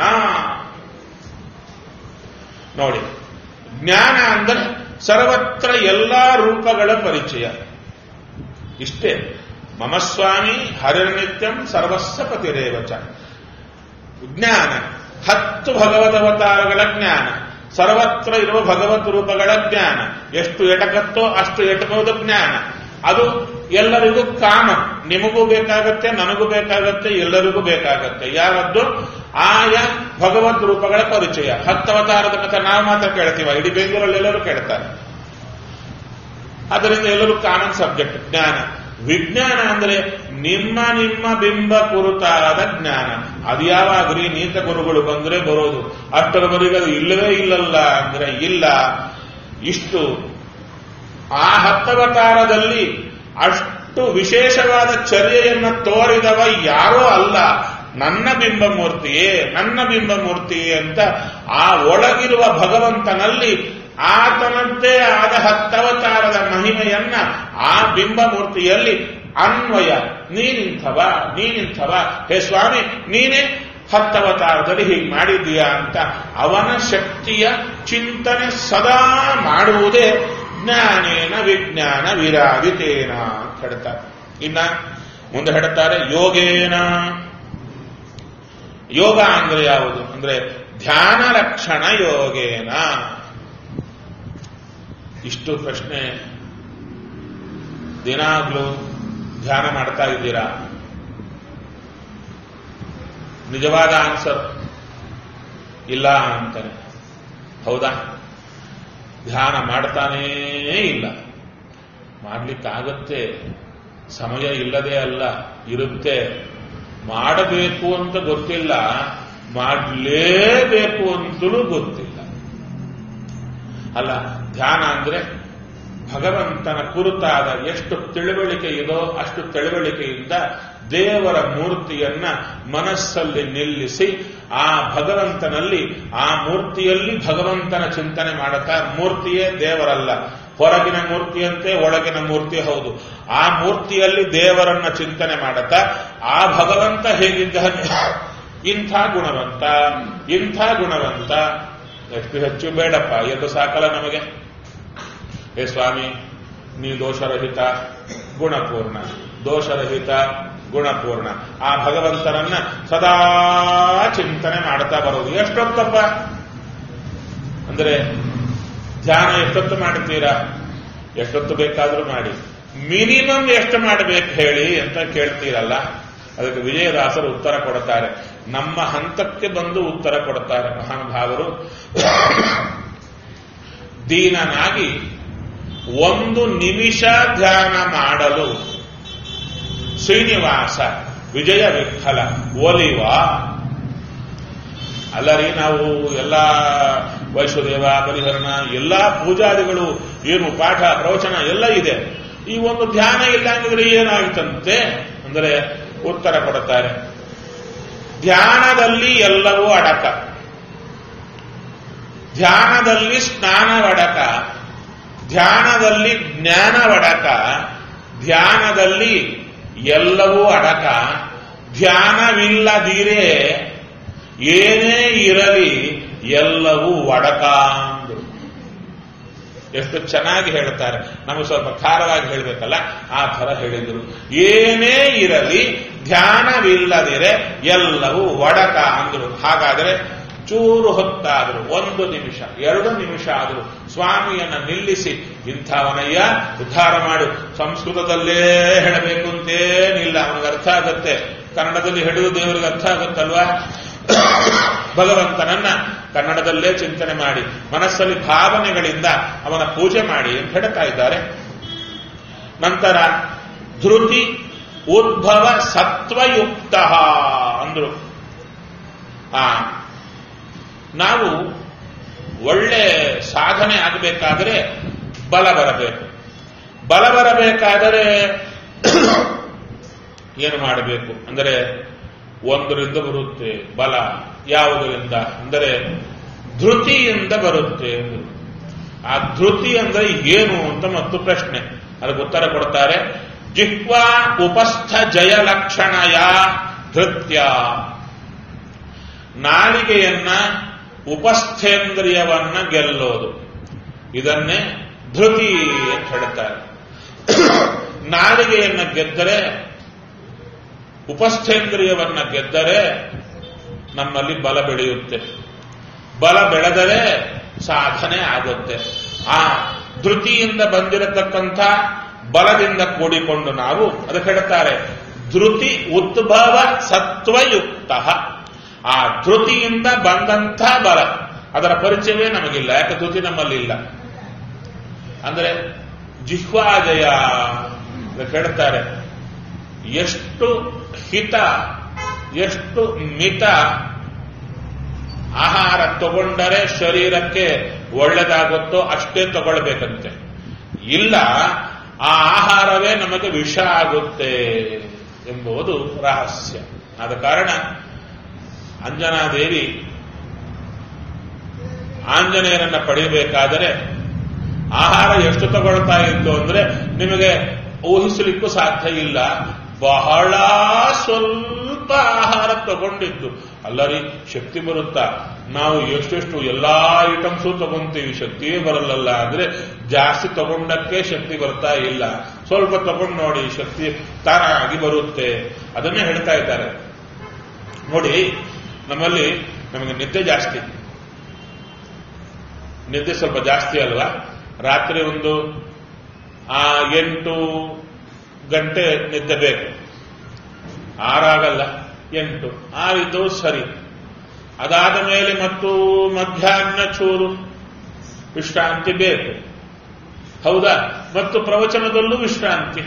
ನೋಡಿ ಜ್ಞಾನ ಅಂದರೆ ಸರ್ವತ್ರ ಎಲ್ಲಾ ರೂಪಗಳ ಪರಿಚಯ ಇಷ್ಟೇ ಮಮ ಸ್ವಾಮಿ ಹರಿರ್ನಿತ್ಯಂ ಸರ್ವಸ್ವ ಪತಿರೇವಚ ಜ್ಞಾನ ಹತ್ತು ಭಗವದವತಾರಗಳ ಜ್ಞಾನ ಸರ್ವತ್ರ ಇರುವ ಭಗವತ್ ರೂಪಗಳ ಜ್ಞಾನ ಎಷ್ಟು ಎಟಕತ್ತೋ ಅಷ್ಟು ಎಟಕೋದು ಜ್ಞಾನ ಅದು ಎಲ್ಲರಿಗೂ ಕಾಮನ್ ನಿಮಗೂ ಬೇಕಾಗತ್ತೆ ನನಗೂ ಬೇಕಾಗತ್ತೆ ಎಲ್ಲರಿಗೂ ಬೇಕಾಗತ್ತೆ ಯಾರದ್ದು ಆಯಾ ಭಗವದ್ ರೂಪಗಳ ಪರಿಚಯ ಹತ್ತವತಾರದ ಕಥೆ ನಾವು ಮಾತ್ರ ಕೇಳ್ತೀವ ಇಡೀ ಬೆಂಗಳೂರಲ್ಲಿ ಎಲ್ಲರೂ ಕೇಳ್ತಾರೆ ಅದರಿಂದ ಎಲ್ಲರೂ ಕಾಮನ್ ಸಬ್ಜೆಕ್ಟ್ ಜ್ಞಾನ ವಿಜ್ಞಾನ ಅಂದ್ರೆ ನಿಮ್ಮ ನಿಮ್ಮ ಬಿಂಬ ಕುರಿತಾದ ಜ್ಞಾನ ಅದು ಯಾವಾಗ್ರಿ ನೀತ ಗುರುಗಳು ಬಂದ್ರೆ ಬರೋದು ಅಷ್ಟರವರೆಗೆ ಅದು ಇಲ್ಲವೇ ಇಲ್ಲಲ್ಲ ಅಂದ್ರೆ ಇಲ್ಲ ಇಷ್ಟು ಆ ಹತ್ತವತಾರದಲ್ಲಿ ಅಷ್ಟು ವಿಶೇಷವಾದ ಚರ್ಯೆಯನ್ನ ತೋರಿದವ ಯಾರೋ ಅಲ್ಲ ನನ್ನ ಬಿಂಬ ಮೂರ್ತಿಯೇ ನನ್ನ ಬಿಂಬ ಮೂರ್ತಿಯೇ ಅಂತ ಆ ಒಳಗಿರುವ ಭಗವಂತನಲ್ಲಿ ಆತನದ್ದೇ ಆದ ಹತ್ತವತಾರದ ಮಹಿಮೆಯನ್ನ ಆ ಬಿಂಬ ಮೂರ್ತಿಯಲ್ಲಿ ಅನ್ವಯ ನೀನಿಂಥವ ನೀನಿಂಥವ ಹೇ ಸ್ವಾಮಿ ನೀನೇ ಹತ್ತವತಾರದಲ್ಲಿ ಹೀಗೆ ಮಾಡಿದ್ದೀಯಾ ಅಂತ ಅವನ ಶಕ್ತಿಯ ಚಿಂತನೆ ಸದಾ ಮಾಡುವುದೇ ಜ್ಞಾನೇನ ವಿಜ್ಞಾನ ವಿರಾಜಿತೇನ ಅಂತ ಹೇಳ್ತಾರೆ ಇನ್ನ ಮುಂದೆ ಹೇಳ್ತಾರೆ ಯೋಗೇನ ಯೋಗ ಅಂದ್ರೆ ಯಾವುದು ಅಂದ್ರೆ ಧ್ಯಾನ ಲಕ್ಷಣ ಯೋಗೇನ ಇಷ್ಟು ಪ್ರಶ್ನೆ ದಿನಾಗ್ಲೂ ಧ್ಯಾನ ಮಾಡ್ತಾ ಇದ್ದೀರಾ ನಿಜವಾದ ಆನ್ಸರ್ ಇಲ್ಲ ಅಂತಾನೆ ಹೌದಾ ಧ್ಯಾನ ಮಾಡ್ತಾನೇ ಇಲ್ಲ ಮಾಡ್ಲಿಕ್ಕಾಗತ್ತೆ ಸಮಯ ಇಲ್ಲದೆ ಅಲ್ಲ ಇರುತ್ತೆ ಮಾಡಬೇಕು ಅಂತ ಗೊತ್ತಿಲ್ಲ ಮಾಡಲೇಬೇಕು ಅಂತಲೂ ಗೊತ್ತಿಲ್ಲ ಅಲ್ಲ ಧ್ಯಾನ ಅಂದ್ರೆ ಭಗವಂತನ ಕುರಿತಾದ ಎಷ್ಟು ತಿಳುವಳಿಕೆ ಇದೋ ಅಷ್ಟು ತಿಳುವಳಿಕೆಯಿಂದ ದೇವರ ಮೂರ್ತಿಯನ್ನ ಮನಸ್ಸಲ್ಲಿ ನಿಲ್ಲಿಸಿ ಆ ಭಗವಂತನಲ್ಲಿ ಆ ಮೂರ್ತಿಯಲ್ಲಿ ಭಗವಂತನ ಚಿಂತನೆ ಮಾಡುತ್ತಾ ಮೂರ್ತಿಯೇ ದೇವರಲ್ಲ ಹೊರಗಿನ ಮೂರ್ತಿಯಂತೆ ಒಳಗಿನ ಮೂರ್ತಿ ಹೌದು ಆ ಮೂರ್ತಿಯಲ್ಲಿ ದೇವರನ್ನ ಚಿಂತನೆ ಮಾಡುತ್ತಾ ಆ ಭಗವಂತ ಹೇಗಿದ್ದಾನೆ ಇಂಥ ಗುಣವಂತ ಇಂಥ ಗುಣವಂತ ಎಷ್ಟು ಹೆಚ್ಚು ಬೇಡಪ್ಪ ಎಂದು ಸಾಕಲ್ಲ ನಮಗೆ ಹೇ ಸ್ವಾಮಿ ನೀ ದೋಷರಹಿತ ಗುಣಪೂರ್ಣ ದೋಷರಹಿತ ಗುಣಪೂರ್ಣ ಆ ಭಗವಂತನನ್ನ ಸದಾ ಚಿಂತನೆ ಮಾಡ್ತಾ ಬರೋದು ಎಷ್ಟೊತ್ತಪ್ಪ ಅಂದ್ರೆ ಧ್ಯಾನ ಎಷ್ಟೊತ್ತು ಮಾಡ್ತೀರಾ ಎಷ್ಟೊತ್ತು ಬೇಕಾದ್ರೂ ಮಾಡಿ ಮಿನಿಮಮ್ ಎಷ್ಟು ಮಾಡಬೇಕು ಹೇಳಿ ಅಂತ ಕೇಳ್ತೀರಲ್ಲ ಅದಕ್ಕೆ ವಿಜಯದಾಸರು ಉತ್ತರ ಕೊಡುತ್ತಾರೆ ನಮ್ಮ ಹಂತಕ್ಕೆ ಬಂದು ಉತ್ತರ ಕೊಡುತ್ತಾರೆ ಮಹಾನುಭಾವರು ದೀನನಾಗಿ ಒಂದು ನಿಮಿಷ ಧ್ಯಾನ ಮಾಡಲು ಶ್ರೀನಿವಾಸ ವಿಜಯ ವಿಠಲ ಒಲಿವ ಅಲ್ಲರಿ ನಾವು ಎಲ್ಲ ವೈಶ್ವದೇವ ಬಲಿಹರಣ ಎಲ್ಲ ಪೂಜಾದಿಗಳು ಏನು ಪಾಠ ಪ್ರವಚನ ಎಲ್ಲ ಇದೆ ಈ ಒಂದು ಧ್ಯಾನ ಇಲ್ಲ ಅಂದ್ರೆ ಏನಾಗುತ್ತಂತೆ ಅಂದರೆ ಉತ್ತರ ಕೊಡುತ್ತಾರೆ ಧ್ಯಾನದಲ್ಲಿ ಎಲ್ಲವೂ ಅಡಕ ಧ್ಯಾನದಲ್ಲಿ ಸ್ನಾನವಡಕ ಧ್ಯಾನದಲ್ಲಿ ಜ್ಞಾನವಡಕ ಧ್ಯಾನದಲ್ಲಿ ಎಲ್ಲವೂ ಅಡಕ ಧ್ಯಾನವಿಲ್ಲದಿರೇ ಏನೇ ಇರಲಿ ಎಲ್ಲವೂ ಒಡಕ ಅಂದ್ರು ಎಷ್ಟು ಚೆನ್ನಾಗಿ ಹೇಳ್ತಾರೆ ನಮಗೆ ಸ್ವಲ್ಪ ಖಾರವಾಗಿ ಹೇಳಬೇಕಲ್ಲ ಆ ಥರ ಹೇಳಿದರು ಏನೇ ಇರಲಿ ಧ್ಯಾನವಿಲ್ಲದಿರೆ ಎಲ್ಲವೂ ಒಡಕ ಅಂದ್ರು ಹಾಗಾದರೆ ಚೂರು ಹೊತ್ತಾದರೂ ಒಂದು ನಿಮಿಷ ಎರಡು ನಿಮಿಷ ಆದರೂ ಸ್ವಾಮಿಯನ್ನ ನಿಲ್ಲಿಸಿ ಇಂಥವನಯ್ಯ ಉದ್ಧಾರ ಮಾಡು ಸಂಸ್ಕೃತದಲ್ಲೇ ಹೇಳಬೇಕು ಅಂತೇನಿಲ್ಲ ಅವನಿಗೆ ಅರ್ಥ ಆಗತ್ತೆ ಕನ್ನಡದಲ್ಲಿ ಹೇಳುವುದು ದೇವರಿಗೆ ಅರ್ಥ ಆಗುತ್ತಲ್ವಾ ಭಗವಂತನನ್ನ ಕನ್ನಡದಲ್ಲೇ ಚಿಂತನೆ ಮಾಡಿ ಮನಸ್ಸಲ್ಲಿ ಭಾವನೆಗಳಿಂದ ಅವನ ಪೂಜೆ ಮಾಡಿ ಅಂತ ಹೇಳ್ತಾ ಇದ್ದಾರೆ ನಂತರ ಧೃತಿ ಉದ್ಭವ ಸತ್ವಯುಕ್ತ ಅಂದ್ರು ಆ ನಾವು ಒಳ್ಳೆ ಸಾಧನೆ ಆಗಬೇಕಾದರೆ ಬಲ ಬರಬೇಕು ಬಲ ಬರಬೇಕಾದರೆ ಏನು ಮಾಡಬೇಕು ಅಂದರೆ ಒಂದರಿಂದ ಬರುತ್ತೆ ಬಲ ಯಾವುದರಿಂದ ಅಂದರೆ ಧೃತಿಯಿಂದ ಬರುತ್ತೆ ಅಂದ್ರು. ಆ ಧೃತಿ ಅಂದ್ರೆ ಏನು ಅಂತ ಮತ್ತು ಪ್ರಶ್ನೆ ಅದಕ್ಕೆ ಉತ್ತರ ಕೊಡ್ತಾರೆ ಜಿಹ್ವಾ ಉಪಸ್ಥ ಜಯ ಲಕ್ಷಣಯ ಧೃತ್ಯ ನಾಲಿಗೆಯನ್ನ ಉಪಸ್ಥೇಂದ್ರಿಯವನ್ನ ಗೆಲ್ಲೋದು ಇದನ್ನೇ ಧೃತಿ ಅಂತ ಹೇಳ್ತಾರೆ ನಾಲಿಗೆಯನ್ನ ಗೆದ್ದರೆ ಉಪಸ್ಥೇಂದ್ರಿಯವನ್ನ ಗೆದ್ದರೆ ನಮ್ಮಲ್ಲಿ ಬಲ ಬೆಳೆಯುತ್ತೆ ಬಲ ಬೆಳೆದರೆ ಸಾಧನೆ ಆಗುತ್ತೆ ಆ ಧೃತಿಯಿಂದ ಬಂದಿರತಕ್ಕಂಥ ಬಲದಿಂದ ಕೂಡಿಕೊಂಡು ನಾವು ಅದಕ್ಕೆ ಹೇಳ್ತಾರೆ ಧೃತಿ ಉದ್ಭವ ಸತ್ವಯುಕ್ತ ಆ ಧೃತಿಯಿಂದ ಬಂದಂಥ ಬಲ ಅದರ ಪರಿಚಯವೇ ನಮಗಿಲ್ಲ ಯಾಕೆ ಧೃತಿ ನಮ್ಮಲ್ಲಿ ಇಲ್ಲ ಅಂದ್ರೆ ಜಿಹ್ವಾಜಯ ಅಂತ ಹೇಳ್ತಾರೆ ಎಷ್ಟು ಹಿತ ಎಷ್ಟು ಮಿತ ಆಹಾರ ತಗೊಂಡರೆ ಶರೀರಕ್ಕೆ ಒಳ್ಳೆದಾಗುತ್ತೋ ಅಷ್ಟೇ ತಗೊಳ್ಬೇಕಂತೆ ಇಲ್ಲ ಆ ಆಹಾರವೇ ನಮಗೆ ವಿಷ ಆಗುತ್ತೆ ಎಂಬುದು ರಹಸ್ಯ ಆದ ಕಾರಣ ಅಂಜನಾದೇವಿ ಆಂಜನೇಯರನ್ನ ಪಡೆಯಬೇಕಾದರೆ ಆಹಾರ ಎಷ್ಟು ತಗೊಳ್ತಾ ಇತ್ತು ಅಂದ್ರೆ ನಿಮಗೆ ಊಹಿಸಲಿಕ್ಕೂ ಸಾಧ್ಯ ಇಲ್ಲ ಬಹಳ ಸ್ವಲ್ಪ ಆಹಾರ ತಗೊಂಡಿದ್ದು ಅಲ್ಲರಿ ಶಕ್ತಿ ಬರುತ್ತಾ ನಾವು ಎಷ್ಟೆಷ್ಟು ಎಲ್ಲಾ ಐಟಮ್ಸು ತಗೊಂತೀವಿ ಶಕ್ತಿಯೇ ಬರಲ್ಲಲ್ಲ ಅಂದ್ರೆ ಜಾಸ್ತಿ ತಗೊಂಡಕ್ಕೆ ಶಕ್ತಿ ಬರ್ತಾ ಇಲ್ಲ ಸ್ವಲ್ಪ ತಗೊಂಡು ನೋಡಿ ಶಕ್ತಿ ತಾನಾಗಿ ಬರುತ್ತೆ ಅದನ್ನೇ ಹೇಳ್ತಾ ಇದ್ದಾರೆ ನೋಡಿ ನಮ್ಮಲ್ಲಿ ನಮಗೆ ನಿದ್ದೆ ಜಾಸ್ತಿ ನಿದ್ದೆ ಸ್ವಲ್ಪ ಜಾಸ್ತಿ ಅಲ್ವಾ ರಾತ್ರಿ ಒಂದು ಆ ಎಂಟು ಗಂಟೆ ನಿದ್ದೆ ಬೇಕು ಆರಾಗಲ್ಲ ಎಂಟು ಆರಿದ್ದು ಸರಿ ಅದಾದ ಮೇಲೆ ಮತ್ತು ಮಧ್ಯಾಹ್ನ ಚೂರು ವಿಶ್ರಾಂತಿ ಬೇಕು ಹೌದಾ ಮತ್ತು ಪ್ರವಚನದಲ್ಲೂ ವಿಶ್ರಾಂತಿ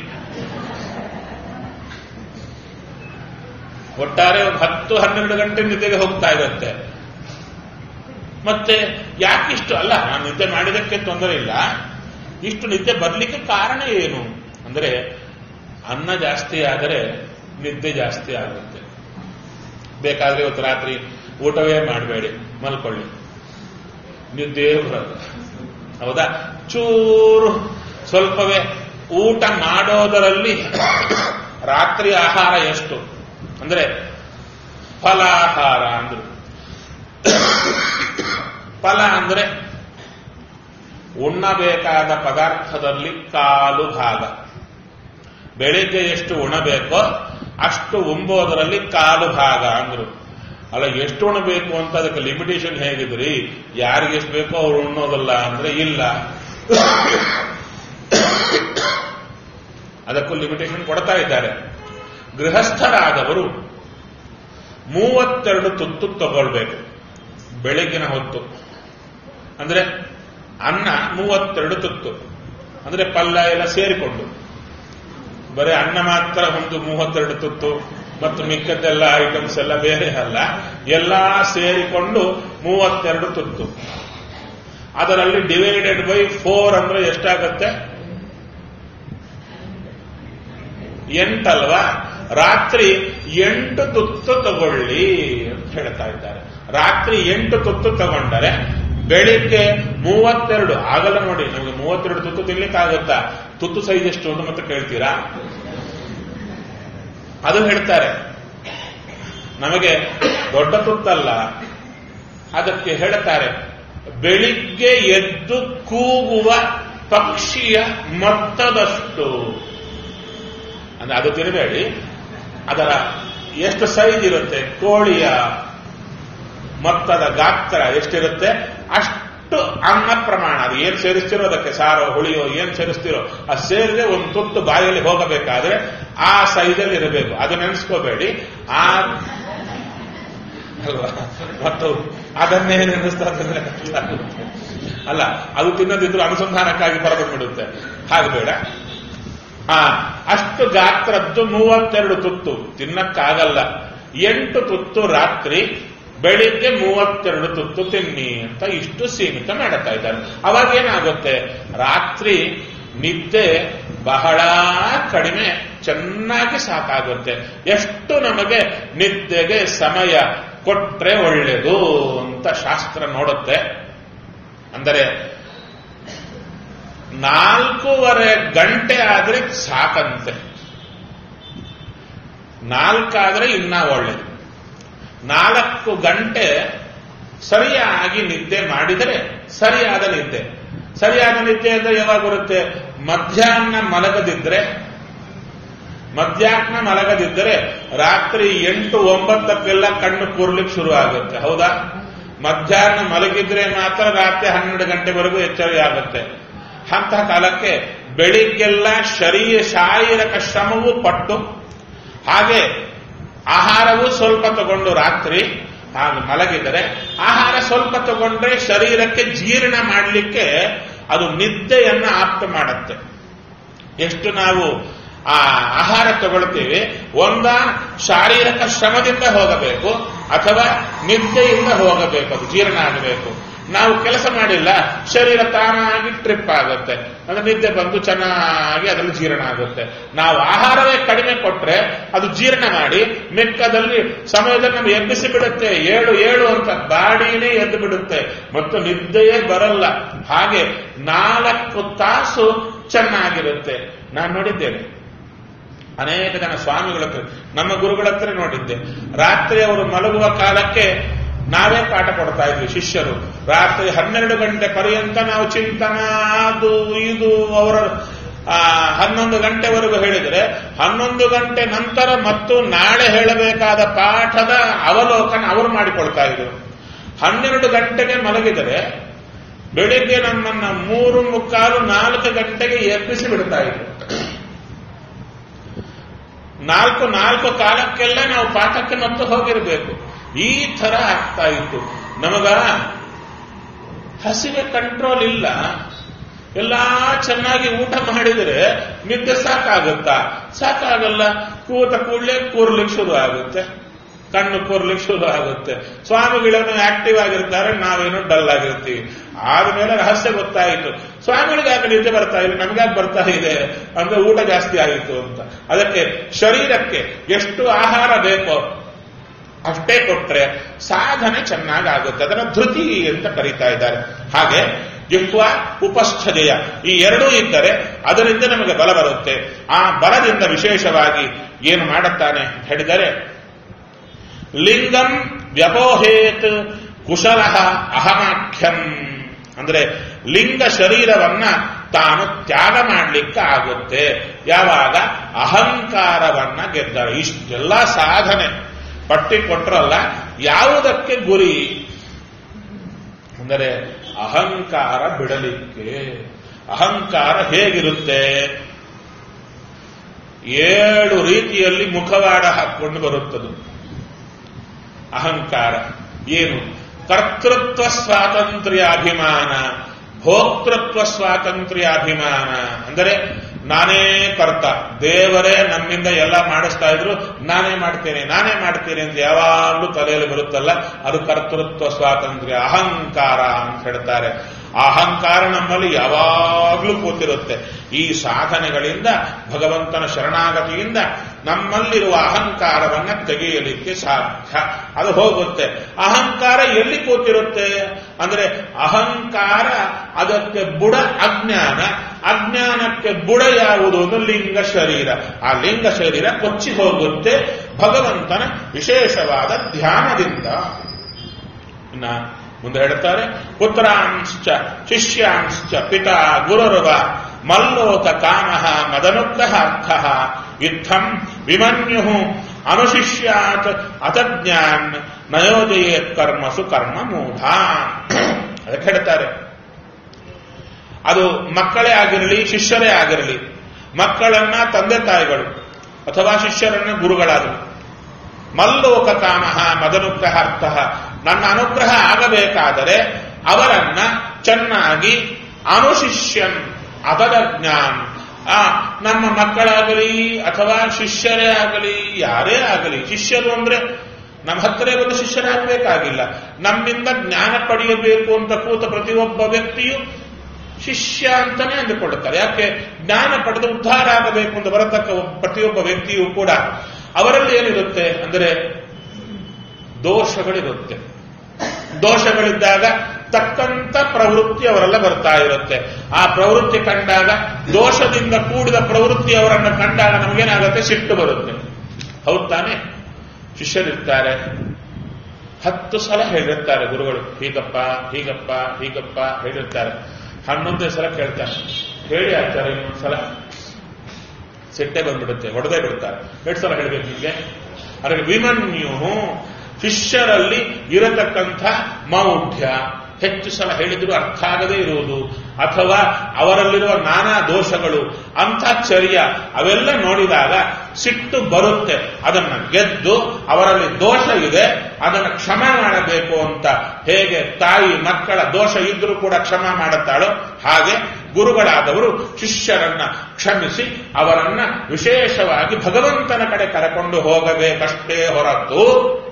ಒಟ್ಟಾರೆ ಒಂದು ಹತ್ತು ಹನ್ನೆರಡು ಗಂಟೆ ನಿದ್ದೆಗೆ ಹೋಗ್ತಾ ಇರುತ್ತೆ ಮತ್ತೆ ಯಾಕಿಷ್ಟು ಅಲ್ಲ ನಾನು ನಿದ್ದೆ ಮಾಡಿದಕ್ಕೆ ತೊಂದರೆ ಇಲ್ಲ ಇಷ್ಟು ನಿದ್ದೆ ಬರ್ಲಿಕ್ಕೆ ಕಾರಣ ಏನು ಅಂದ್ರೆ ಅನ್ನ ಜಾಸ್ತಿ ಆದರೆ ನಿದ್ದೆ ಜಾಸ್ತಿ ಆಗುತ್ತೆ ಬೇಕಾದ್ರೆ ಇವತ್ತು ರಾತ್ರಿ ಊಟವೇ ಮಾಡಬೇಡಿ ಮಲ್ಕೊಳ್ಳಿ ನಿದ್ದೆ ಬರಲ್ಲ ಹೌದಾ ಚೂರು ಸ್ವಲ್ಪವೇ ಊಟ ಮಾಡೋದರಲ್ಲಿ ರಾತ್ರಿ ಆಹಾರ ಎಷ್ಟು ಅಂದ್ರೆ ಫಲಾಹಾರ ಅಂದ್ರು ಫಲ ಅಂದ್ರೆ ಉಣ್ಣಬೇಕಾದ ಪದಾರ್ಥದಲ್ಲಿ ಕಾಲು ಭಾಗ ಬೆಳಿಗ್ಗೆ ಎಷ್ಟು ಉಣಬೇಕೋ ಅಷ್ಟು ಉಂಬೋದರಲ್ಲಿ ಕಾಲು ಭಾಗ ಅಂದ್ರು ಅಲ್ಲ ಎಷ್ಟು ಉಣಬೇಕು ಅಂತ ಅದಕ್ಕೆ ಲಿಮಿಟೇಷನ್ ಹೇಗಿದ್ರಿ ಯಾರಿಗೆ ಎಷ್ಟು ಬೇಕೋ ಅವ್ರು ಉಣ್ಣೋದಲ್ಲ ಅಂದ್ರೆ ಇಲ್ಲ ಅದಕ್ಕೂ ಲಿಮಿಟೇಷನ್ ಕೊಡ್ತಾ ಇದ್ದಾರೆ ಗೃಹಸ್ಥರಾದವರು ಮೂವತ್ತೆರಡು ತುತ್ತು ತಗೊಳ್ಬೇಕು ಬೆಳಗಿನ ಹೊತ್ತು ಅಂದ್ರೆ ಅನ್ನ ಮೂವತ್ತೆರಡು ತುತ್ತು ಅಂದ್ರೆ ಪಲ್ಯ ಎಲ್ಲ ಸೇರಿಕೊಂಡು ಬರೀ ಅನ್ನ ಮಾತ್ರ ಒಂದು ಮೂವತ್ತೆರಡು ತುತ್ತು ಮತ್ತು ಮಿಕ್ಕದ್ದೆಲ್ಲ ಐಟಮ್ಸ್ ಎಲ್ಲ ಬೇರೆ ಅಲ್ಲ ಎಲ್ಲ ಸೇರಿಕೊಂಡು ಮೂವತ್ತೆರಡು ತುತ್ತು ಅದರಲ್ಲಿ ಡಿವೈಡೆಡ್ ಬೈ ಫೋರ್ ಅಂದ್ರೆ ಎಷ್ಟಾಗತ್ತೆ ಎಂಟಲ್ವಾ ರಾತ್ರಿ ಎಂಟು ತುತ್ತು ತಗೊಳ್ಳಿ ಅಂತ ಹೇಳ್ತಾ ಇದ್ದಾರೆ ರಾತ್ರಿ ಎಂಟು ತುತ್ತು ತಗೊಂಡರೆ ಬೆಳಿಗ್ಗೆ ಮೂವತ್ತೆರಡು ಆಗಲ್ಲ ನೋಡಿ ನಮಗೆ ಮೂವತ್ತೆರಡು ತುತ್ತು ತಿನ್ಲಿಕ್ಕಾಗುತ್ತಾ ತುತ್ತು ಸೈಜ್ ಎಷ್ಟು ಅಂತ ಮತ್ತೆ ಕೇಳ್ತೀರಾ ಅದು ಹೇಳ್ತಾರೆ ನಮಗೆ ದೊಡ್ಡ ತುತ್ತಲ್ಲ ಅದಕ್ಕೆ ಹೇಳ್ತಾರೆ ಬೆಳಿಗ್ಗೆ ಎದ್ದು ಕೂಗುವ ಪಕ್ಷಿಯ ಮೊತ್ತದಷ್ಟು ಅಂದ್ರೆ ಅದು ತಿನ್ನಬೇಡಿ ಅದರ ಎಷ್ಟು ಸೈಜ್ ಇರುತ್ತೆ ಕೋಳಿಯ ಮೊತ್ತದ ಗಾತ್ರ ಎಷ್ಟಿರುತ್ತೆ ಅಷ್ಟು ಎಷ್ಟು ಅನ್ನ ಪ್ರಮಾಣ ಅದು ಏನ್ ಸೇರಿಸ್ತಿರೋ ಅದಕ್ಕೆ ಸಾರೋ ಹುಳಿಯೋ ಏನ್ ಸೇರಿಸ್ತಿರೋ ಅದು ಸೇರಿದ್ರೆ ಒಂದು ತುತ್ತು ಬಾಯಲ್ಲಿ ಹೋಗಬೇಕಾದ್ರೆ ಆ ಸೈಜಲ್ಲಿ ಇರಬೇಕು ಅದು ನೆನೆಸ್ಕೋಬೇಡಿ ಆ ಅಲ್ವಾ ಮತ್ತು ಅದನ್ನೇ ನೆನೆಸ್ತಂದ್ರೆ ಅಲ್ಲ ಅದು ತಿನ್ನದಿದ್ರು ಅನುಸಂಧಾನಕ್ಕಾಗಿ ಹೊರಬಂದ್ಬಿಡುತ್ತೆ ಹಾಗೆ ಬೇಡ ಆ ಅಷ್ಟು ಗಾತ್ರದ್ದು ಮೂವತ್ತೆರಡು ತುತ್ತು ತಿನ್ನಕ್ಕಾಗಲ್ಲ ಎಂಟು ತುತ್ತು ರಾತ್ರಿ ಬೆಳಿಗ್ಗೆ ಮೂವತ್ತೆರಡು ತುತ್ತು ತಿನ್ನಿ ಅಂತ ಇಷ್ಟು ಸೀಮಿತ ಮಾಡುತ್ತಾ ಇದ್ದಾರೆ ಅವಾಗ ಏನಾಗುತ್ತೆ ರಾತ್ರಿ ನಿದ್ದೆ ಬಹಳ ಕಡಿಮೆ ಚೆನ್ನಾಗಿ ಸಾಕಾಗುತ್ತೆ ಎಷ್ಟು ನಮಗೆ ನಿದ್ದೆಗೆ ಸಮಯ ಕೊಟ್ರೆ ಒಳ್ಳೆಯದು ಅಂತ ಶಾಸ್ತ್ರ ನೋಡುತ್ತೆ ಅಂದರೆ ನಾಲ್ಕೂವರೆ ಗಂಟೆ ಆದ್ರೆ ಸಾಕಂತೆ ನಾಲ್ಕಾದ್ರೆ ಇನ್ನ ಒಳ್ಳೇದು ನಾಲ್ಕು ಗಂಟೆ ಸರಿಯಾಗಿ ನಿದ್ದೆ ಮಾಡಿದರೆ ಸರಿಯಾದ ನಿದ್ದೆ ಸರಿಯಾದ ನಿದ್ದೆ ಅಂದ್ರೆ ಯಾವಾಗ ಬರುತ್ತೆ ಮಧ್ಯಾಹ್ನ ಮಲಗದಿದ್ರೆ ಮಧ್ಯಾಹ್ನ ಮಲಗದಿದ್ದರೆ ರಾತ್ರಿ ಎಂಟು ಒಂಬತ್ತಕ್ಕೆಲ್ಲ ಕಣ್ಣು ಕೂರ್ಲಿಕ್ಕೆ ಶುರು ಆಗುತ್ತೆ ಹೌದಾ ಮಧ್ಯಾಹ್ನ ಮಲಗಿದ್ರೆ ಮಾತ್ರ ರಾತ್ರಿ ಹನ್ನೆರಡು ಗಂಟೆವರೆಗೂ ಎಚ್ಚರಿಕೆ ಆಗುತ್ತೆ ಅಂತಹ ಕಾಲಕ್ಕೆ ಬೆಳಿಗ್ಗೆಲ್ಲ ಶರೀರ ಶಾರೀರಿಕ ಶ್ರಮವೂ ಪಟ್ಟು ಹಾಗೆ ಆಹಾರವೂ ಸ್ವಲ್ಪ ತಗೊಂಡು ರಾತ್ರಿ ಹಾಗೆ ಮಲಗಿದರೆ ಆಹಾರ ಸ್ವಲ್ಪ ತಗೊಂಡ್ರೆ ಶರೀರಕ್ಕೆ ಜೀರ್ಣ ಮಾಡಲಿಕ್ಕೆ ಅದು ನಿದ್ದೆಯನ್ನ ಆಪ್ತ ಮಾಡುತ್ತೆ ಎಷ್ಟು ನಾವು ಆ ಆಹಾರ ತಗೊಳ್ತೀವಿ ಒಂದ ಶಾರೀರಿಕ ಶ್ರಮದಿಂದ ಹೋಗಬೇಕು ಅಥವಾ ನಿದ್ದೆಯಿಂದ ಹೋಗಬೇಕು ಅದು ಜೀರ್ಣ ಆಗಬೇಕು ನಾವು ಕೆಲಸ ಮಾಡಿಲ್ಲ ಶರೀರ ತಾನಾಗಿ ಟ್ರಿಪ್ ಆಗುತ್ತೆ ಅಂದ್ರೆ ನಿದ್ದೆ ಬಂದು ಚೆನ್ನಾಗಿ ಅದರಲ್ಲಿ ಜೀರ್ಣ ಆಗುತ್ತೆ ನಾವು ಆಹಾರವೇ ಕಡಿಮೆ ಕೊಟ್ರೆ ಅದು ಜೀರ್ಣ ಮಾಡಿ ಮೆಕ್ಕದಲ್ಲಿ ಸಮಯದಲ್ಲಿ ನಮ್ಗೆ ಎಬ್ಬಿಸಿ ಬಿಡುತ್ತೆ ಏಳು ಏಳು ಅಂತ ಬಾಡಿನೇ ಎದ್ದು ಬಿಡುತ್ತೆ ಮತ್ತು ನಿದ್ದೆಯೇ ಬರಲ್ಲ ಹಾಗೆ ನಾಲ್ಕು ತಾಸು ಚೆನ್ನಾಗಿರುತ್ತೆ ನಾನು ನೋಡಿದ್ದೇನೆ ಅನೇಕ ಜನ ಸ್ವಾಮಿಗಳ ಹತ್ರ ನಮ್ಮ ಗುರುಗಳ ಹತ್ರ ನೋಡಿದ್ದೆ ರಾತ್ರಿ ಅವರು ಮಲಗುವ ಕಾಲಕ್ಕೆ ನಾವೇ ಪಾಠ ಕೊಡ್ತಾ ಇದ್ವಿ ಶಿಷ್ಯರು ರಾತ್ರಿ ಹನ್ನೆರಡು ಗಂಟೆ ಪರ್ಯಂತ ನಾವು ಚಿಂತನ ಅದು ಇದು ಅವರ ಆ, ಹನ್ನೊಂದು ಗಂಟೆವರೆಗೂ ಹೇಳಿದರೆ ಹನ್ನೊಂದು ಗಂಟೆ ನಂತರ ಮತ್ತು ನಾಳೆ ಹೇಳಬೇಕಾದ ಪಾಠದ ಅವಲೋಕನ ಅವರು ಮಾಡಿಕೊಳ್ತಾ ಇದ್ರು ಹನ್ನೆರಡು ಗಂಟೆಗೆ ಮಲಗಿದರೆ ಬೆಳಿಗ್ಗೆ ನಮ್ಮನ್ನ ಮೂರು ಮುಕ್ಕಾಲು ನಾಲ್ಕು ಗಂಟೆಗೆ ಎಬ್ಬಿಸಿ ಬಿಡ್ತಾ ಇದ್ರು ನಾಲ್ಕು ನಾಲ್ಕು ಕಾಲಕ್ಕೆಲ್ಲ ನಾವು ಪಾಠಕ್ಕೆ ಮತ್ತು ಹೋಗಿರಬೇಕು ಈ ತರ ಆಗ್ತಾ ಇತ್ತು ನಮಗ ಹಸಿವೆ ಕಂಟ್ರೋಲ್ ಇಲ್ಲ ಎಲ್ಲಾ ಚೆನ್ನಾಗಿ ಊಟ ಮಾಡಿದರೆ ನಿದ್ದೆ ಸಾಕಾಗುತ್ತಾ ಸಾಕಾಗಲ್ಲ ಕೂತ ಕೂಡಲೇ ಕೂರ್ಲಿಕ್ಕೆ ಶುರು ಆಗುತ್ತೆ ಕಣ್ಣು ಕೂರ್ಲಿಕ್ಕೆ ಶುರು ಆಗುತ್ತೆ ಸ್ವಾಮಿಗಳೇನೋ ಆಕ್ಟಿವ್ ಆಗಿರ್ತಾರೆ ನಾವೇನೋ ಡಲ್ ಆಗಿರ್ತೀವಿ ಆದ್ಮೇಲೆ ರಹಸ್ಯ ಗೊತ್ತಾಯಿತು ಸ್ವಾಮಿಗಳಿಗೆ ಯಾಕೆ ನಿದ್ದೆ ಬರ್ತಾ ಇಲ್ಲ ನಮಗ್ಯಾಕೆ ಬರ್ತಾ ಇದೆ ಅಂದ್ರೆ ಊಟ ಜಾಸ್ತಿ ಆಯಿತು ಅಂತ ಅದಕ್ಕೆ ಶರೀರಕ್ಕೆ ಎಷ್ಟು ಆಹಾರ ಬೇಕೋ ಅಷ್ಟೇ ಕೊಟ್ರೆ ಸಾಧನೆ ಚೆನ್ನಾಗಾಗುತ್ತೆ ಅದನ್ನ ಧೃತಿ ಅಂತ ಕರೀತಾ ಇದ್ದಾರೆ ಹಾಗೆ ಜಿಹ್ವ ಉಪಸ್ಥಜಯ ಈ ಎರಡೂ ಇದ್ದರೆ ಅದರಿಂದ ನಮಗೆ ಬಲ ಬರುತ್ತೆ ಆ ಬಲದಿಂದ ವಿಶೇಷವಾಗಿ ಏನು ಮಾಡುತ್ತಾನೆ ಹೇಳಿದರೆ ಲಿಂಗಂ ವ್ಯಪೋಹೇತ್ ಕುಶಲ ಅಹಮಾಖ್ಯಂ ಅಂದ್ರೆ ಲಿಂಗ ಶರೀರವನ್ನ ತಾನು ತ್ಯಾಗ ಮಾಡಲಿಕ್ಕೆ ಆಗುತ್ತೆ ಯಾವಾಗ ಅಹಂಕಾರವನ್ನ ಗೆದ್ದರೆ ಇಷ್ಟೆಲ್ಲ ಸಾಧನೆ ಪಟ್ಟಿ ಕೊಟ್ರಲ್ಲ ಯಾವುದಕ್ಕೆ ಗುರಿ ಅಂದರೆ ಅಹಂಕಾರ ಬಿಡಲಿಕ್ಕೆ ಅಹಂಕಾರ ಹೇಗಿರುತ್ತೆ ಏಳು ರೀತಿಯಲ್ಲಿ ಮುಖವಾಡ ಹಾಕೊಂಡು ಬರುತ್ತದೆ ಅಹಂಕಾರ ಏನು ಕರ್ತೃತ್ವ ಸ್ವಾತಂತ್ರ್ಯಾಭಿಮಾನ ಭೋಕ್ತೃತ್ವ ಸ್ವಾತಂತ್ರ್ಯಾಭಿಮಾನ ಅಂದರೆ ನಾನೇ ಕರ್ತ ದೇವರೇ ನಮ್ಮಿಂದ ಎಲ್ಲ ಮಾಡಿಸ್ತಾ ಇದ್ರು ನಾನೇ ಮಾಡ್ತೇನೆ ನಾನೇ ಮಾಡ್ತೇನೆ ಅಂತ ಯಾವಾಗಲೂ ತಲೆಯಲ್ಲಿ ಬರುತ್ತಲ್ಲ ಅದು ಕರ್ತೃತ್ವ ಸ್ವಾತಂತ್ರ್ಯ ಅಹಂಕಾರ ಅಂತ ಹೇಳ್ತಾರೆ ಆ ಅಹಂಕಾರ ನಮ್ಮಲ್ಲಿ ಯಾವಾಗಲೂ ಕೂತಿರುತ್ತೆ ಈ ಸಾಧನೆಗಳಿಂದ ಭಗವಂತನ ಶರಣಾಗತಿಯಿಂದ ನಮ್ಮಲ್ಲಿರುವ ಅಹಂಕಾರವನ್ನ ತೆಗೆಯಲಿಕ್ಕೆ ಸಾಧ್ಯ ಅದು ಹೋಗುತ್ತೆ ಅಹಂಕಾರ ಎಲ್ಲಿ ಕೂತಿರುತ್ತೆ ಅಂದ್ರೆ ಅಹಂಕಾರ ಅದಕ್ಕೆ ಬುಡ ಅಜ್ಞಾನ ಅಜ್ಞಾನಕ್ಕೆ ಬುಡ ಯಾವುದು ಒಂದು ಲಿಂಗ ಶರೀರ ಆ ಲಿಂಗ ಶರೀರ ಕೊಚ್ಚಿ ಹೋಗುತ್ತೆ ಭಗವಂತನ ವಿಶೇಷವಾದ ಧ್ಯಾನದಿಂದ ಇನ್ನ ಮುಂದೆ ಹೇಳ್ತಾರೆ ಪುತ್ರಾಂಶ್ಚ ಶಿಷ್ಯಾಂಶ್ಚ ಪಿತಾ ಗುರುರ್ವ ಮಲ್ಲೋಕ ಕಾಮ ಮದನುಗ್ರಹ ಅರ್ಥ ಇತ್ತಂ ವಿಮನ್ಯು ಅನುಶಿಷ್ಯಾತ್ ಅತಜ್ಞಾನ್ ನಯೋಜಯೇತ್ ಕರ್ಮಸು ಕರ್ಮ ಮೂಢ ಅದಕ್ಕೆ ಹೇಳ್ತಾರೆ ಅದು ಮಕ್ಕಳೇ ಆಗಿರಲಿ ಶಿಷ್ಯರೇ ಆಗಿರಲಿ ಮಕ್ಕಳನ್ನ ತಂದೆ ತಾಯಿಗಳು ಅಥವಾ ಶಿಷ್ಯರನ್ನ ಗುರುಗಳಾದರು ಮಲ್ಲೋಕ ಕಾಮಃ ಮದನುಗ್ರಹಾರ್ಥ ನನ್ನ ಅನುಗ್ರಹ ಆಗಬೇಕಾದರೆ ಅವರನ್ನ ಚೆನ್ನಾಗಿ ಅನುಶಿಷ್ಯನ್ ಅದರಜ್ಞಾನ್ ಆ ನಮ್ಮ ಮಕ್ಕಳಾಗಲಿ ಅಥವಾ ಶಿಷ್ಯರೇ ಆಗಲಿ ಯಾರೇ ಆಗಲಿ ಶಿಷ್ಯರು ಅಂದ್ರೆ ನಮ್ಮ ಹತ್ತಿರ ಬಂದು ಶಿಷ್ಯರಾಗಬೇಕಾಗಿಲ್ಲ ನಮ್ಮಿಂದ ಜ್ಞಾನ ಪಡೆಯಬೇಕು ಅಂತ ಕೂತ ಪ್ರತಿಯೊಬ್ಬ ವ್ಯಕ್ತಿಯು ಶಿಷ್ಯ ಅಂತಾನೆ ಅಂದುಕೊಳ್ಳುತ್ತಾರೆ ಯಾಕೆ ಜ್ಞಾನ ಪಡೆದು ಉದ್ಧಾರ ಆಗಬೇಕು ಅಂತ ಬರತಕ್ಕ ಒಬ್ಬ- ಪ್ರತಿಯೊಬ್ಬ ವ್ಯಕ್ತಿಯೂ ಕೂಡ ಅವರಲ್ಲಿ ಏನಿರುತ್ತೆ ಅಂದರೆ ದೋಷಗಳಿರುತ್ತೆ ದೋಷಗಳಿದ್ದಾಗ ತಕ್ಕಂತ ಪ್ರವೃತ್ತಿ ಅವರೆಲ್ಲ ಬರ್ತಾ ಇರುತ್ತೆ ಆ ಪ್ರವೃತ್ತಿ ಕಂಡಾಗ ದೋಷದಿಂದ ಕೂಡಿದ ಪ್ರವೃತ್ತಿ ಅವರನ್ನು ಕಂಡಾಗ ನಮಗೇನಾಗುತ್ತೆ ಸಿಟ್ಟು ಬರುತ್ತೆ ಹೌದ್ ತಾನೆ ಶಿಷ್ಯರಿರ್ತಾರೆ ಹತ್ತು ಸಲ ಹೇಳಿರ್ತಾರೆ ಗುರುಗಳು ಹೀಗಪ್ಪ ಹೀಗಪ್ಪ ಹೀಗಪ್ಪ ಹೇಳಿರ್ತಾರೆ ಹನ್ನೊಂದೇ ಸಲ ಕೇಳ್ತಾರೆ ಹೇಳಿ ಆಚಾರ ಇನ್ನೊಂದು ಸಲ ಸಿಟ್ಟೆ ಬಂದ್ಬಿಡುತ್ತೆ ಹೊಡೆದೇ ಬಿಡ್ತಾರೆ ಎರಡು ಸಲ ಹೇಳ್ಬೇಕು ನಿಮಗೆ ಅದಕ್ಕೆ ವಿಮನ್ಯು ಶಿಷ್ಯರಲ್ಲಿ ಇರತಕ್ಕಂಥ ಮೌಢ್ಯ ಹೆಚ್ಚು ಸಲ ಹೇಳಿದ್ರು ಅರ್ಥ ಆಗದೇ ಇರುವುದು ಅಥವಾ ಅವರಲ್ಲಿರುವ ನಾನಾ ದೋಷಗಳು ಅಂಥ ಚರ್ಯ ಅವೆಲ್ಲ ನೋಡಿದಾಗ ಸಿಟ್ಟು ಬರುತ್ತೆ ಅದನ್ನು ಗೆದ್ದು ಅವರಲ್ಲಿ ದೋಷ ಇದೆ ಅದನ್ನು ಕ್ಷಮೆ ಮಾಡಬೇಕು ಅಂತ ಹೇಗೆ ತಾಯಿ ಮಕ್ಕಳ ದೋಷ ಇದ್ರೂ ಕೂಡ ಕ್ಷಮ ಮಾಡುತ್ತಾಳೋ ಹಾಗೆ ಗುರುಗಳಾದವರು ಶಿಷ್ಯರನ್ನ ಕ್ಷಮಿಸಿ ಅವರನ್ನ ವಿಶೇಷವಾಗಿ ಭಗವಂತನ ಕಡೆ ಕರೆಕೊಂಡು ಹೋಗಬೇಕಷ್ಟೇ ಹೊರತು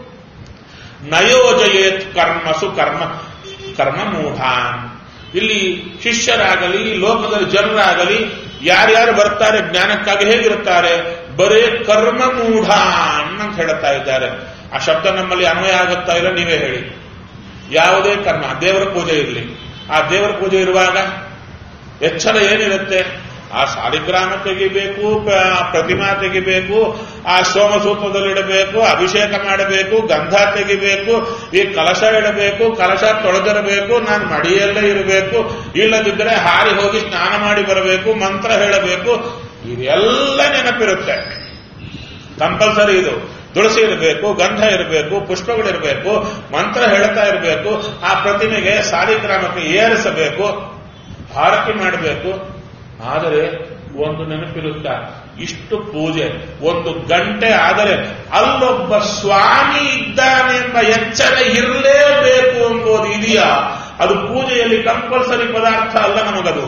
ನಯೋಜಯೇತ್ ಕರ್ಮಸು ಕರ್ಮ ಕರ್ಮ ಮೂಢಾನ್ ಇಲ್ಲಿ ಶಿಷ್ಯರಾಗಲಿ ಲೋಕದಲ್ಲಿ ಜನರಾಗಲಿ ಯಾರ್ಯಾರು ಬರ್ತಾರೆ ಜ್ಞಾನಕ್ಕಾಗಿ ಹೇಗಿರುತ್ತಾರೆ ಬರೇ ಕರ್ಮ ಮೂಢಾನ್ ಅಂತ ಹೇಳ್ತಾ ಇದ್ದಾರೆ ಆ ಶಬ್ದ ನಮ್ಮಲ್ಲಿ ಅನ್ವಯ ಆಗುತ್ತಾ ಇಲ್ಲ ನೀವೇ ಹೇಳಿ ಯಾವುದೇ ಕರ್ಮ ದೇವರ ಪೂಜೆ ಇರಲಿ ಆ ದೇವರ ಪೂಜೆ ಇರುವಾಗ ಎಚ್ಚರ ಏನಿರುತ್ತೆ ಆ ಸಾಲಿಗ್ರಾಮ ತೆಗಿಬೇಕು ಪ- ಪ್ರತಿಮಾ ತೆಗಿಬೇಕು ಆ ಸೋಮಸೂತ್ರದಲ್ಲಿಡಬೇಕು ಅಭಿಷೇಕ ಮಾಡಬೇಕು ಗಂಧ ತೆಗಿಬೇಕು ಈ ಕಲಶ ಇಡಬೇಕು ಕಲಶ ತೊಳೆದಿರಬೇಕು ನಾನು ಮಡಿಯಲ್ಲೇ ಇರಬೇಕು ಇಲ್ಲದಿದ್ದರೆ ಹಾರಿ ಹೋಗಿ ಸ್ನಾನ ಮಾಡಿ ಬರಬೇಕು ಮಂತ್ರ ಹೇಳಬೇಕು ಇದೆಲ್ಲ ನೆನಪಿರುತ್ತೆ ಕಂಪಲ್ಸರಿ ಇದು ತುಳಸಿ ಇರಬೇಕು ಗಂಧ ಇರಬೇಕು ಪುಷ್ಪಗಳಿರಬೇಕು ಮಂತ್ರ ಹೇಳ್ತಾ ಇರಬೇಕು ಆ ಪ್ರತಿಮೆಗೆ ಸಾಲಿಗ್ರಾಮಕ್ಕೆ ಏರಿಸಬೇಕು ಆರತಿ ಮಾಡಬೇಕು ಆದರೆ ಒಂದು ನೆನಪಿರುತ್ತಾ ಇಷ್ಟು ಪೂಜೆ ಒಂದು ಗಂಟೆ ಆದರೆ ಅಲ್ಲೊಬ್ಬ ಸ್ವಾಮಿ ಇದ್ದಾನೆ ಎಂಬ ಎಚ್ಚರ ಇರಲೇಬೇಕು ಎಂಬುದು ಇದೆಯಾ ಅದು ಪೂಜೆಯಲ್ಲಿ ಕಂಪಲ್ಸರಿ ಪದಾರ್ಥ ಅಲ್ಲ ನಮಗದು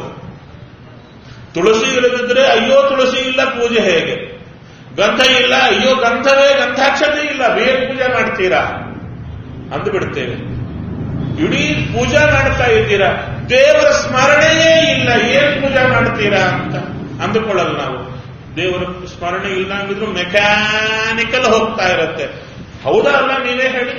ತುಳಸಿ ಇಲ್ಲದಿದ್ರೆ ಅಯ್ಯೋ ತುಳಸಿ ಇಲ್ಲ ಪೂಜೆ ಹೇಗೆ ಗಂಧ ಇಲ್ಲ ಅಯ್ಯೋ ಗಂಧವೇ ಗಂಧಾಕ್ಷತೆ ಇಲ್ಲ ಬೇರೆ ಪೂಜೆ ಮಾಡ್ತೀರಾ ಅಂದು ಬಿಡ್ತೇವೆ ಇಡೀ ಪೂಜಾ ಮಾಡ್ತಾ ಇದ್ದೀರಾ ದೇವರ ಸ್ಮರಣೆಯೇ ಇಲ್ಲ ಏನ್ ಪೂಜಾ ಮಾಡ್ತೀರಾ ಅಂತ ಅಂದುಕೊಳ್ಳಲ್ಲ ನಾವು ದೇವರ ಸ್ಮರಣೆ ಇಲ್ಲ ಅಂದಿದ್ರು ಮೆಕ್ಯಾನಿಕಲ್ ಹೋಗ್ತಾ ಇರುತ್ತೆ ಹೌದಾ ಅಲ್ಲ ನೀವೇ ಹೇಳಿ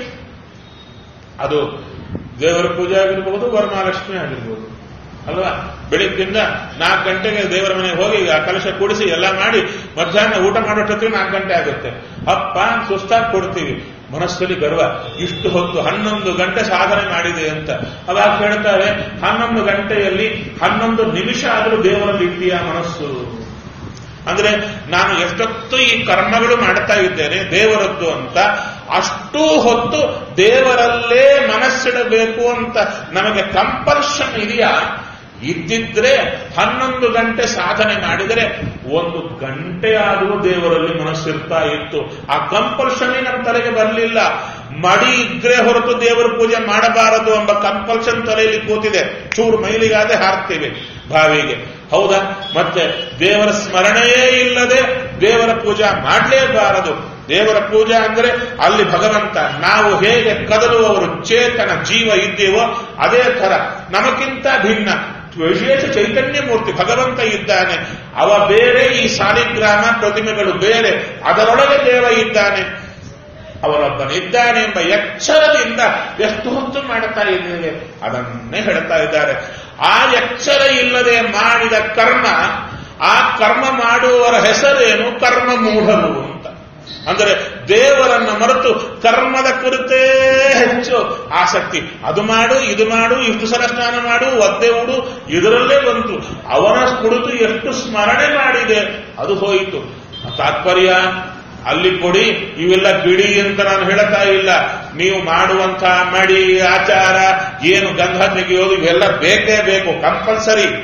ಅದು ದೇವರ ಪೂಜೆ ಆಗಿರ್ಬೋದು ವರಮಹಾಲಕ್ಷ್ಮಿ ಆಗಿರ್ಬೋದು ಅಲ್ವಾ ಬೆಳಿಗ್ಗಿಂದ ನಾಲ್ಕು ಗಂಟೆಗೆ ದೇವರ ಮನೆಗೆ ಹೋಗಿ ಆ ಕಲಶ ಕೂಡಿಸಿ ಎಲ್ಲ ಮಾಡಿ ಮಧ್ಯಾಹ್ನ ಊಟ ಮಾಡೋಷ್ಟೊತ್ತಿಗೆ ನಾಲ್ಕು ಗಂಟೆ ಆಗುತ್ತೆ ಅಪ್ಪ ಸುಸ್ತಾಗಿ ಕೊಡ್ತೀವಿ ಮನಸ್ಸಲ್ಲಿ ಗರ್ವ ಇಷ್ಟು ಹೊತ್ತು ಹನ್ನೊಂದು ಗಂಟೆ ಸಾಧನೆ ಮಾಡಿದೆ ಅಂತ ಅವಾಗ ಹೇಳ್ತಾರೆ ಹನ್ನೊಂದು ಗಂಟೆಯಲ್ಲಿ ಹನ್ನೊಂದು ನಿಮಿಷ ಆದರೂ ದೇವರಲ್ಲಿ ಇದೆಯಾ ಮನಸ್ಸು ಅಂದ್ರೆ ನಾನು ಎಷ್ಟೊತ್ತು ಈ ಕರ್ಮಗಳು ಮಾಡ್ತಾ ಇದ್ದೇನೆ ದೇವರದ್ದು ಅಂತ ಅಷ್ಟೂ ಹೊತ್ತು ದೇವರಲ್ಲೇ ಮನಸ್ಸಿಡಬೇಕು ಅಂತ ನಮಗೆ ಕಂಪಲ್ಷನ್ ಇದೆಯಾ ಇದ್ದಿದ್ರೆ ಹನ್ನೊಂದು ಗಂಟೆ ಸಾಧನೆ ಮಾಡಿದರೆ ಒಂದು ಗಂಟೆ ಆದರೂ ದೇವರಲ್ಲಿ ಮನಸ್ಸಿರ್ತಾ ಇತ್ತು ಆ ಕಂಪಲ್ಷನ್ ನಮ್ಮ ತಲೆಗೆ ಬರಲಿಲ್ಲ ಮಡಿ ಇದ್ರೆ ಹೊರತು ದೇವರ ಪೂಜೆ ಮಾಡಬಾರದು ಎಂಬ ಕಂಪಲ್ಷನ್ ತಲೆಯಲ್ಲಿ ಕೂತಿದೆ ಚೂರು ಮೈಲಿಗಾದೆ ಹಾರ್ತೀವಿ ಬಾವಿಗೆ ಹೌದಾ ಮತ್ತೆ ದೇವರ ಸ್ಮರಣೆಯೇ ಇಲ್ಲದೆ ದೇವರ ಪೂಜಾ ಮಾಡಲೇಬಾರದು ದೇವರ ಪೂಜಾ ಅಂದ್ರೆ ಅಲ್ಲಿ ಭಗವಂತ ನಾವು ಹೇಗೆ ಕದಲುವವರು ಚೇತನ ಜೀವ ಇದ್ದೀವೋ ಅದೇ ತರ ನಮಗಿಂತ ಭಿನ್ನ ವಿಶೇಷ ಚೈತನ್ಯ ಮೂರ್ತಿ ಭಗವಂತ ಇದ್ದಾನೆ ಅವ ಬೇರೆ ಈ ಸಾಲಿಗ್ರಾಮ ಪ್ರತಿಮೆಗಳು ಬೇರೆ ಅದರೊಳಗೆ ದೇವ ಇದ್ದಾನೆ ಅವರೊಬ್ಬನಿದ್ದಾನೆ ಎಂಬ ಎಚ್ಚರದಿಂದ ಎಷ್ಟು ಹೊತ್ತು ಮಾಡುತ್ತಾ ಇದ್ದೇವೆ ಅದನ್ನೇ ಹೇಳ್ತಾ ಇದ್ದಾರೆ ಆ ಎಚ್ಚರ ಇಲ್ಲದೆ ಮಾಡಿದ ಕರ್ಮ ಆ ಕರ್ಮ ಮಾಡುವವರ ಹೆಸರೇನು ಕರ್ಮ ಮೂಢರು ಅಂತ ಅಂದರೆ ದೇವರನ್ನ ಮರೆತು ಕರ್ಮದ ಕುರಿತೇ ಹೆಚ್ಚು ಆಸಕ್ತಿ ಅದು ಮಾಡು ಇದು ಮಾಡು ಇಷ್ಟು ಸಲ ಸ್ನಾನ ಮಾಡು ಒದ್ದೆ ಉಡು ಇದರಲ್ಲೇ ಬಂತು ಅವನ ಕುರಿತು ಎಷ್ಟು ಸ್ಮರಣೆ ಮಾಡಿದೆ ಅದು ಹೋಯಿತು ತಾತ್ಪರ್ಯ ಅಲ್ಲಿ ಕೊಡಿ ಇವೆಲ್ಲ ಬಿಡಿ ಅಂತ ನಾನು ಹೇಳ್ತಾ ಇಲ್ಲ ನೀವು ಮಾಡುವಂತಹ ಮಡಿ ಆಚಾರ ಏನು ಗಂಧ ತೆಗೆಯೋದು ಇವೆಲ್ಲ ಬೇಕೇ ಬೇಕು ಕಂಪಲ್ಸರಿ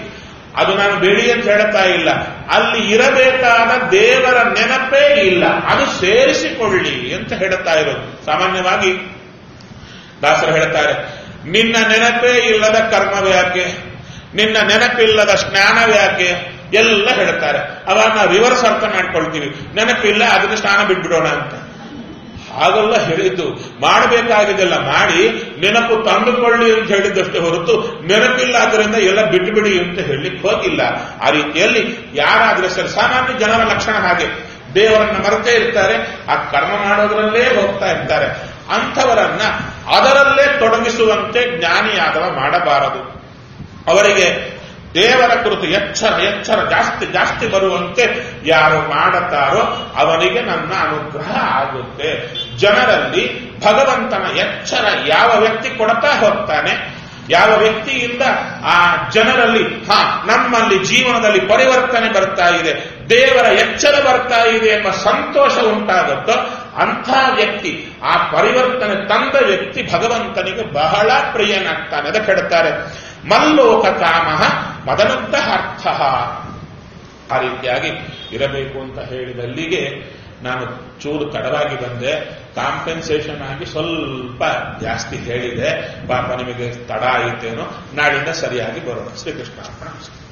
ಅದು ನಾನು ಬೇಡಿ ಅಂತ ಹೇಳ್ತಾ ಇಲ್ಲ ಅಲ್ಲಿ ಇರಬೇಕಾದ ದೇವರ ನೆನಪೇ ಇಲ್ಲ ಅದು ಸೇರಿಸಿಕೊಳ್ಳಿ ಅಂತ ಹೇಳ್ತಾ ಇರೋದು ಸಾಮಾನ್ಯವಾಗಿ ದಾಸರು ಹೇಳ್ತಾರೆ ನಿನ್ನ ನೆನಪೇ ಇಲ್ಲದ ಕರ್ಮವ್ಯಾಕೆ ನಿನ್ನ ನೆನಪಿಲ್ಲದ ಸ್ನಾನವ್ಯಾಕೆ ಎಲ್ಲ ಹೇಳ್ತಾರೆ ಅವಾಗ ನಾವು ರಿವರ್ಸ್ ಅರ್ಥ ಮಾಡ್ಕೊಳ್ತೀವಿ ನೆನಪಿಲ್ಲ ಅದಕ್ಕೆ ಸ್ನಾನ ಬಿಟ್ಬಿಡೋಣ ಅಂತ ಹಾಗೆಲ್ಲ ಹೇಳಿದ್ದು ಮಾಡಬೇಕಾಗಿದ್ದೆಲ್ಲ ಮಾಡಿ ನೆನಪು ತಂದುಕೊಳ್ಳಿ ಅಂತ ಹೇಳಿದ್ದಷ್ಟೇ ಹೊರತು ನೆನಪಿಲ್ಲ ಅದರಿಂದ ಎಲ್ಲ ಬಿಟ್ಟುಬಿಡಿ ಅಂತ ಹೇಳಲಿಕ್ಕೆ ಹೋಗಿಲ್ಲ ಆ ರೀತಿಯಲ್ಲಿ ಯಾರಾದ್ರೆ ಸರಿ ಸಾಮಾನ್ಯ ಜನರ ಲಕ್ಷಣ ಹಾಗೆ ದೇವರನ್ನ ಮರೆತೇ ಇರ್ತಾರೆ ಆ ಕರ್ಮ ಮಾಡೋದ್ರಲ್ಲೇ ಹೋಗ್ತಾ ಇರ್ತಾರೆ ಅಂಥವರನ್ನ ಅದರಲ್ಲೇ ತೊಡಗಿಸುವಂತೆ ಜ್ಞಾನಿಯಾದವ ಮಾಡಬಾರದು ಅವರಿಗೆ ದೇವರ ಕುರಿತು ಎಚ್ಚರ ಎಚ್ಚರ ಜಾಸ್ತಿ ಜಾಸ್ತಿ ಬರುವಂತೆ ಯಾರು ಮಾಡುತ್ತಾರೋ ಅವನಿಗೆ ನನ್ನ ಅನುಗ್ರಹ ಆಗುತ್ತೆ ಜನರಲ್ಲಿ ಭಗವಂತನ ಎಚ್ಚರ ಯಾವ ವ್ಯಕ್ತಿ ಕೊಡ್ತಾ ಹೋಗ್ತಾನೆ ಯಾವ ವ್ಯಕ್ತಿಯಿಂದ ಆ ಜನರಲ್ಲಿ ಹಾ ನಮ್ಮಲ್ಲಿ ಜೀವನದಲ್ಲಿ ಪರಿವರ್ತನೆ ಬರ್ತಾ ಇದೆ ದೇವರ ಎಚ್ಚರ ಬರ್ತಾ ಇದೆ ಎಂಬ ಸಂತೋಷ ಉಂಟಾಗುತ್ತೋ ಅಂಥ ವ್ಯಕ್ತಿ ಆ ಪರಿವರ್ತನೆ ತಂದ ವ್ಯಕ್ತಿ ಭಗವಂತನಿಗೆ ಬಹಳ ಪ್ರಿಯನಾಗ್ತಾನೆ ಅದಕ್ಕೆ ಹೇಳ್ತಾರೆ ಮಲ್ಲೋಕ ಕಾಮ ಮದನುದ್ದ ಅರ್ಥ ಆ ರೀತಿಯಾಗಿ ಇರಬೇಕು ಅಂತ ಹೇಳಿದಲ್ಲಿಗೆ ನಾನು ಚೂರು ತಡವಾಗಿ ಬಂದೆ ಕಾಂಪೆನ್ಸೇಷನ್ ಆಗಿ ಸ್ವಲ್ಪ ಜಾಸ್ತಿ ಹೇಳಿದೆ ಪಾಪ ನಿಮಗೆ ತಡ ಆಯಿತೇನೋ ನಾಳಿಂದ ಸರಿಯಾಗಿ ಬರೋಣ ಶ್ರೀಕೃಷ್ಣ ಅರ್ಪಣ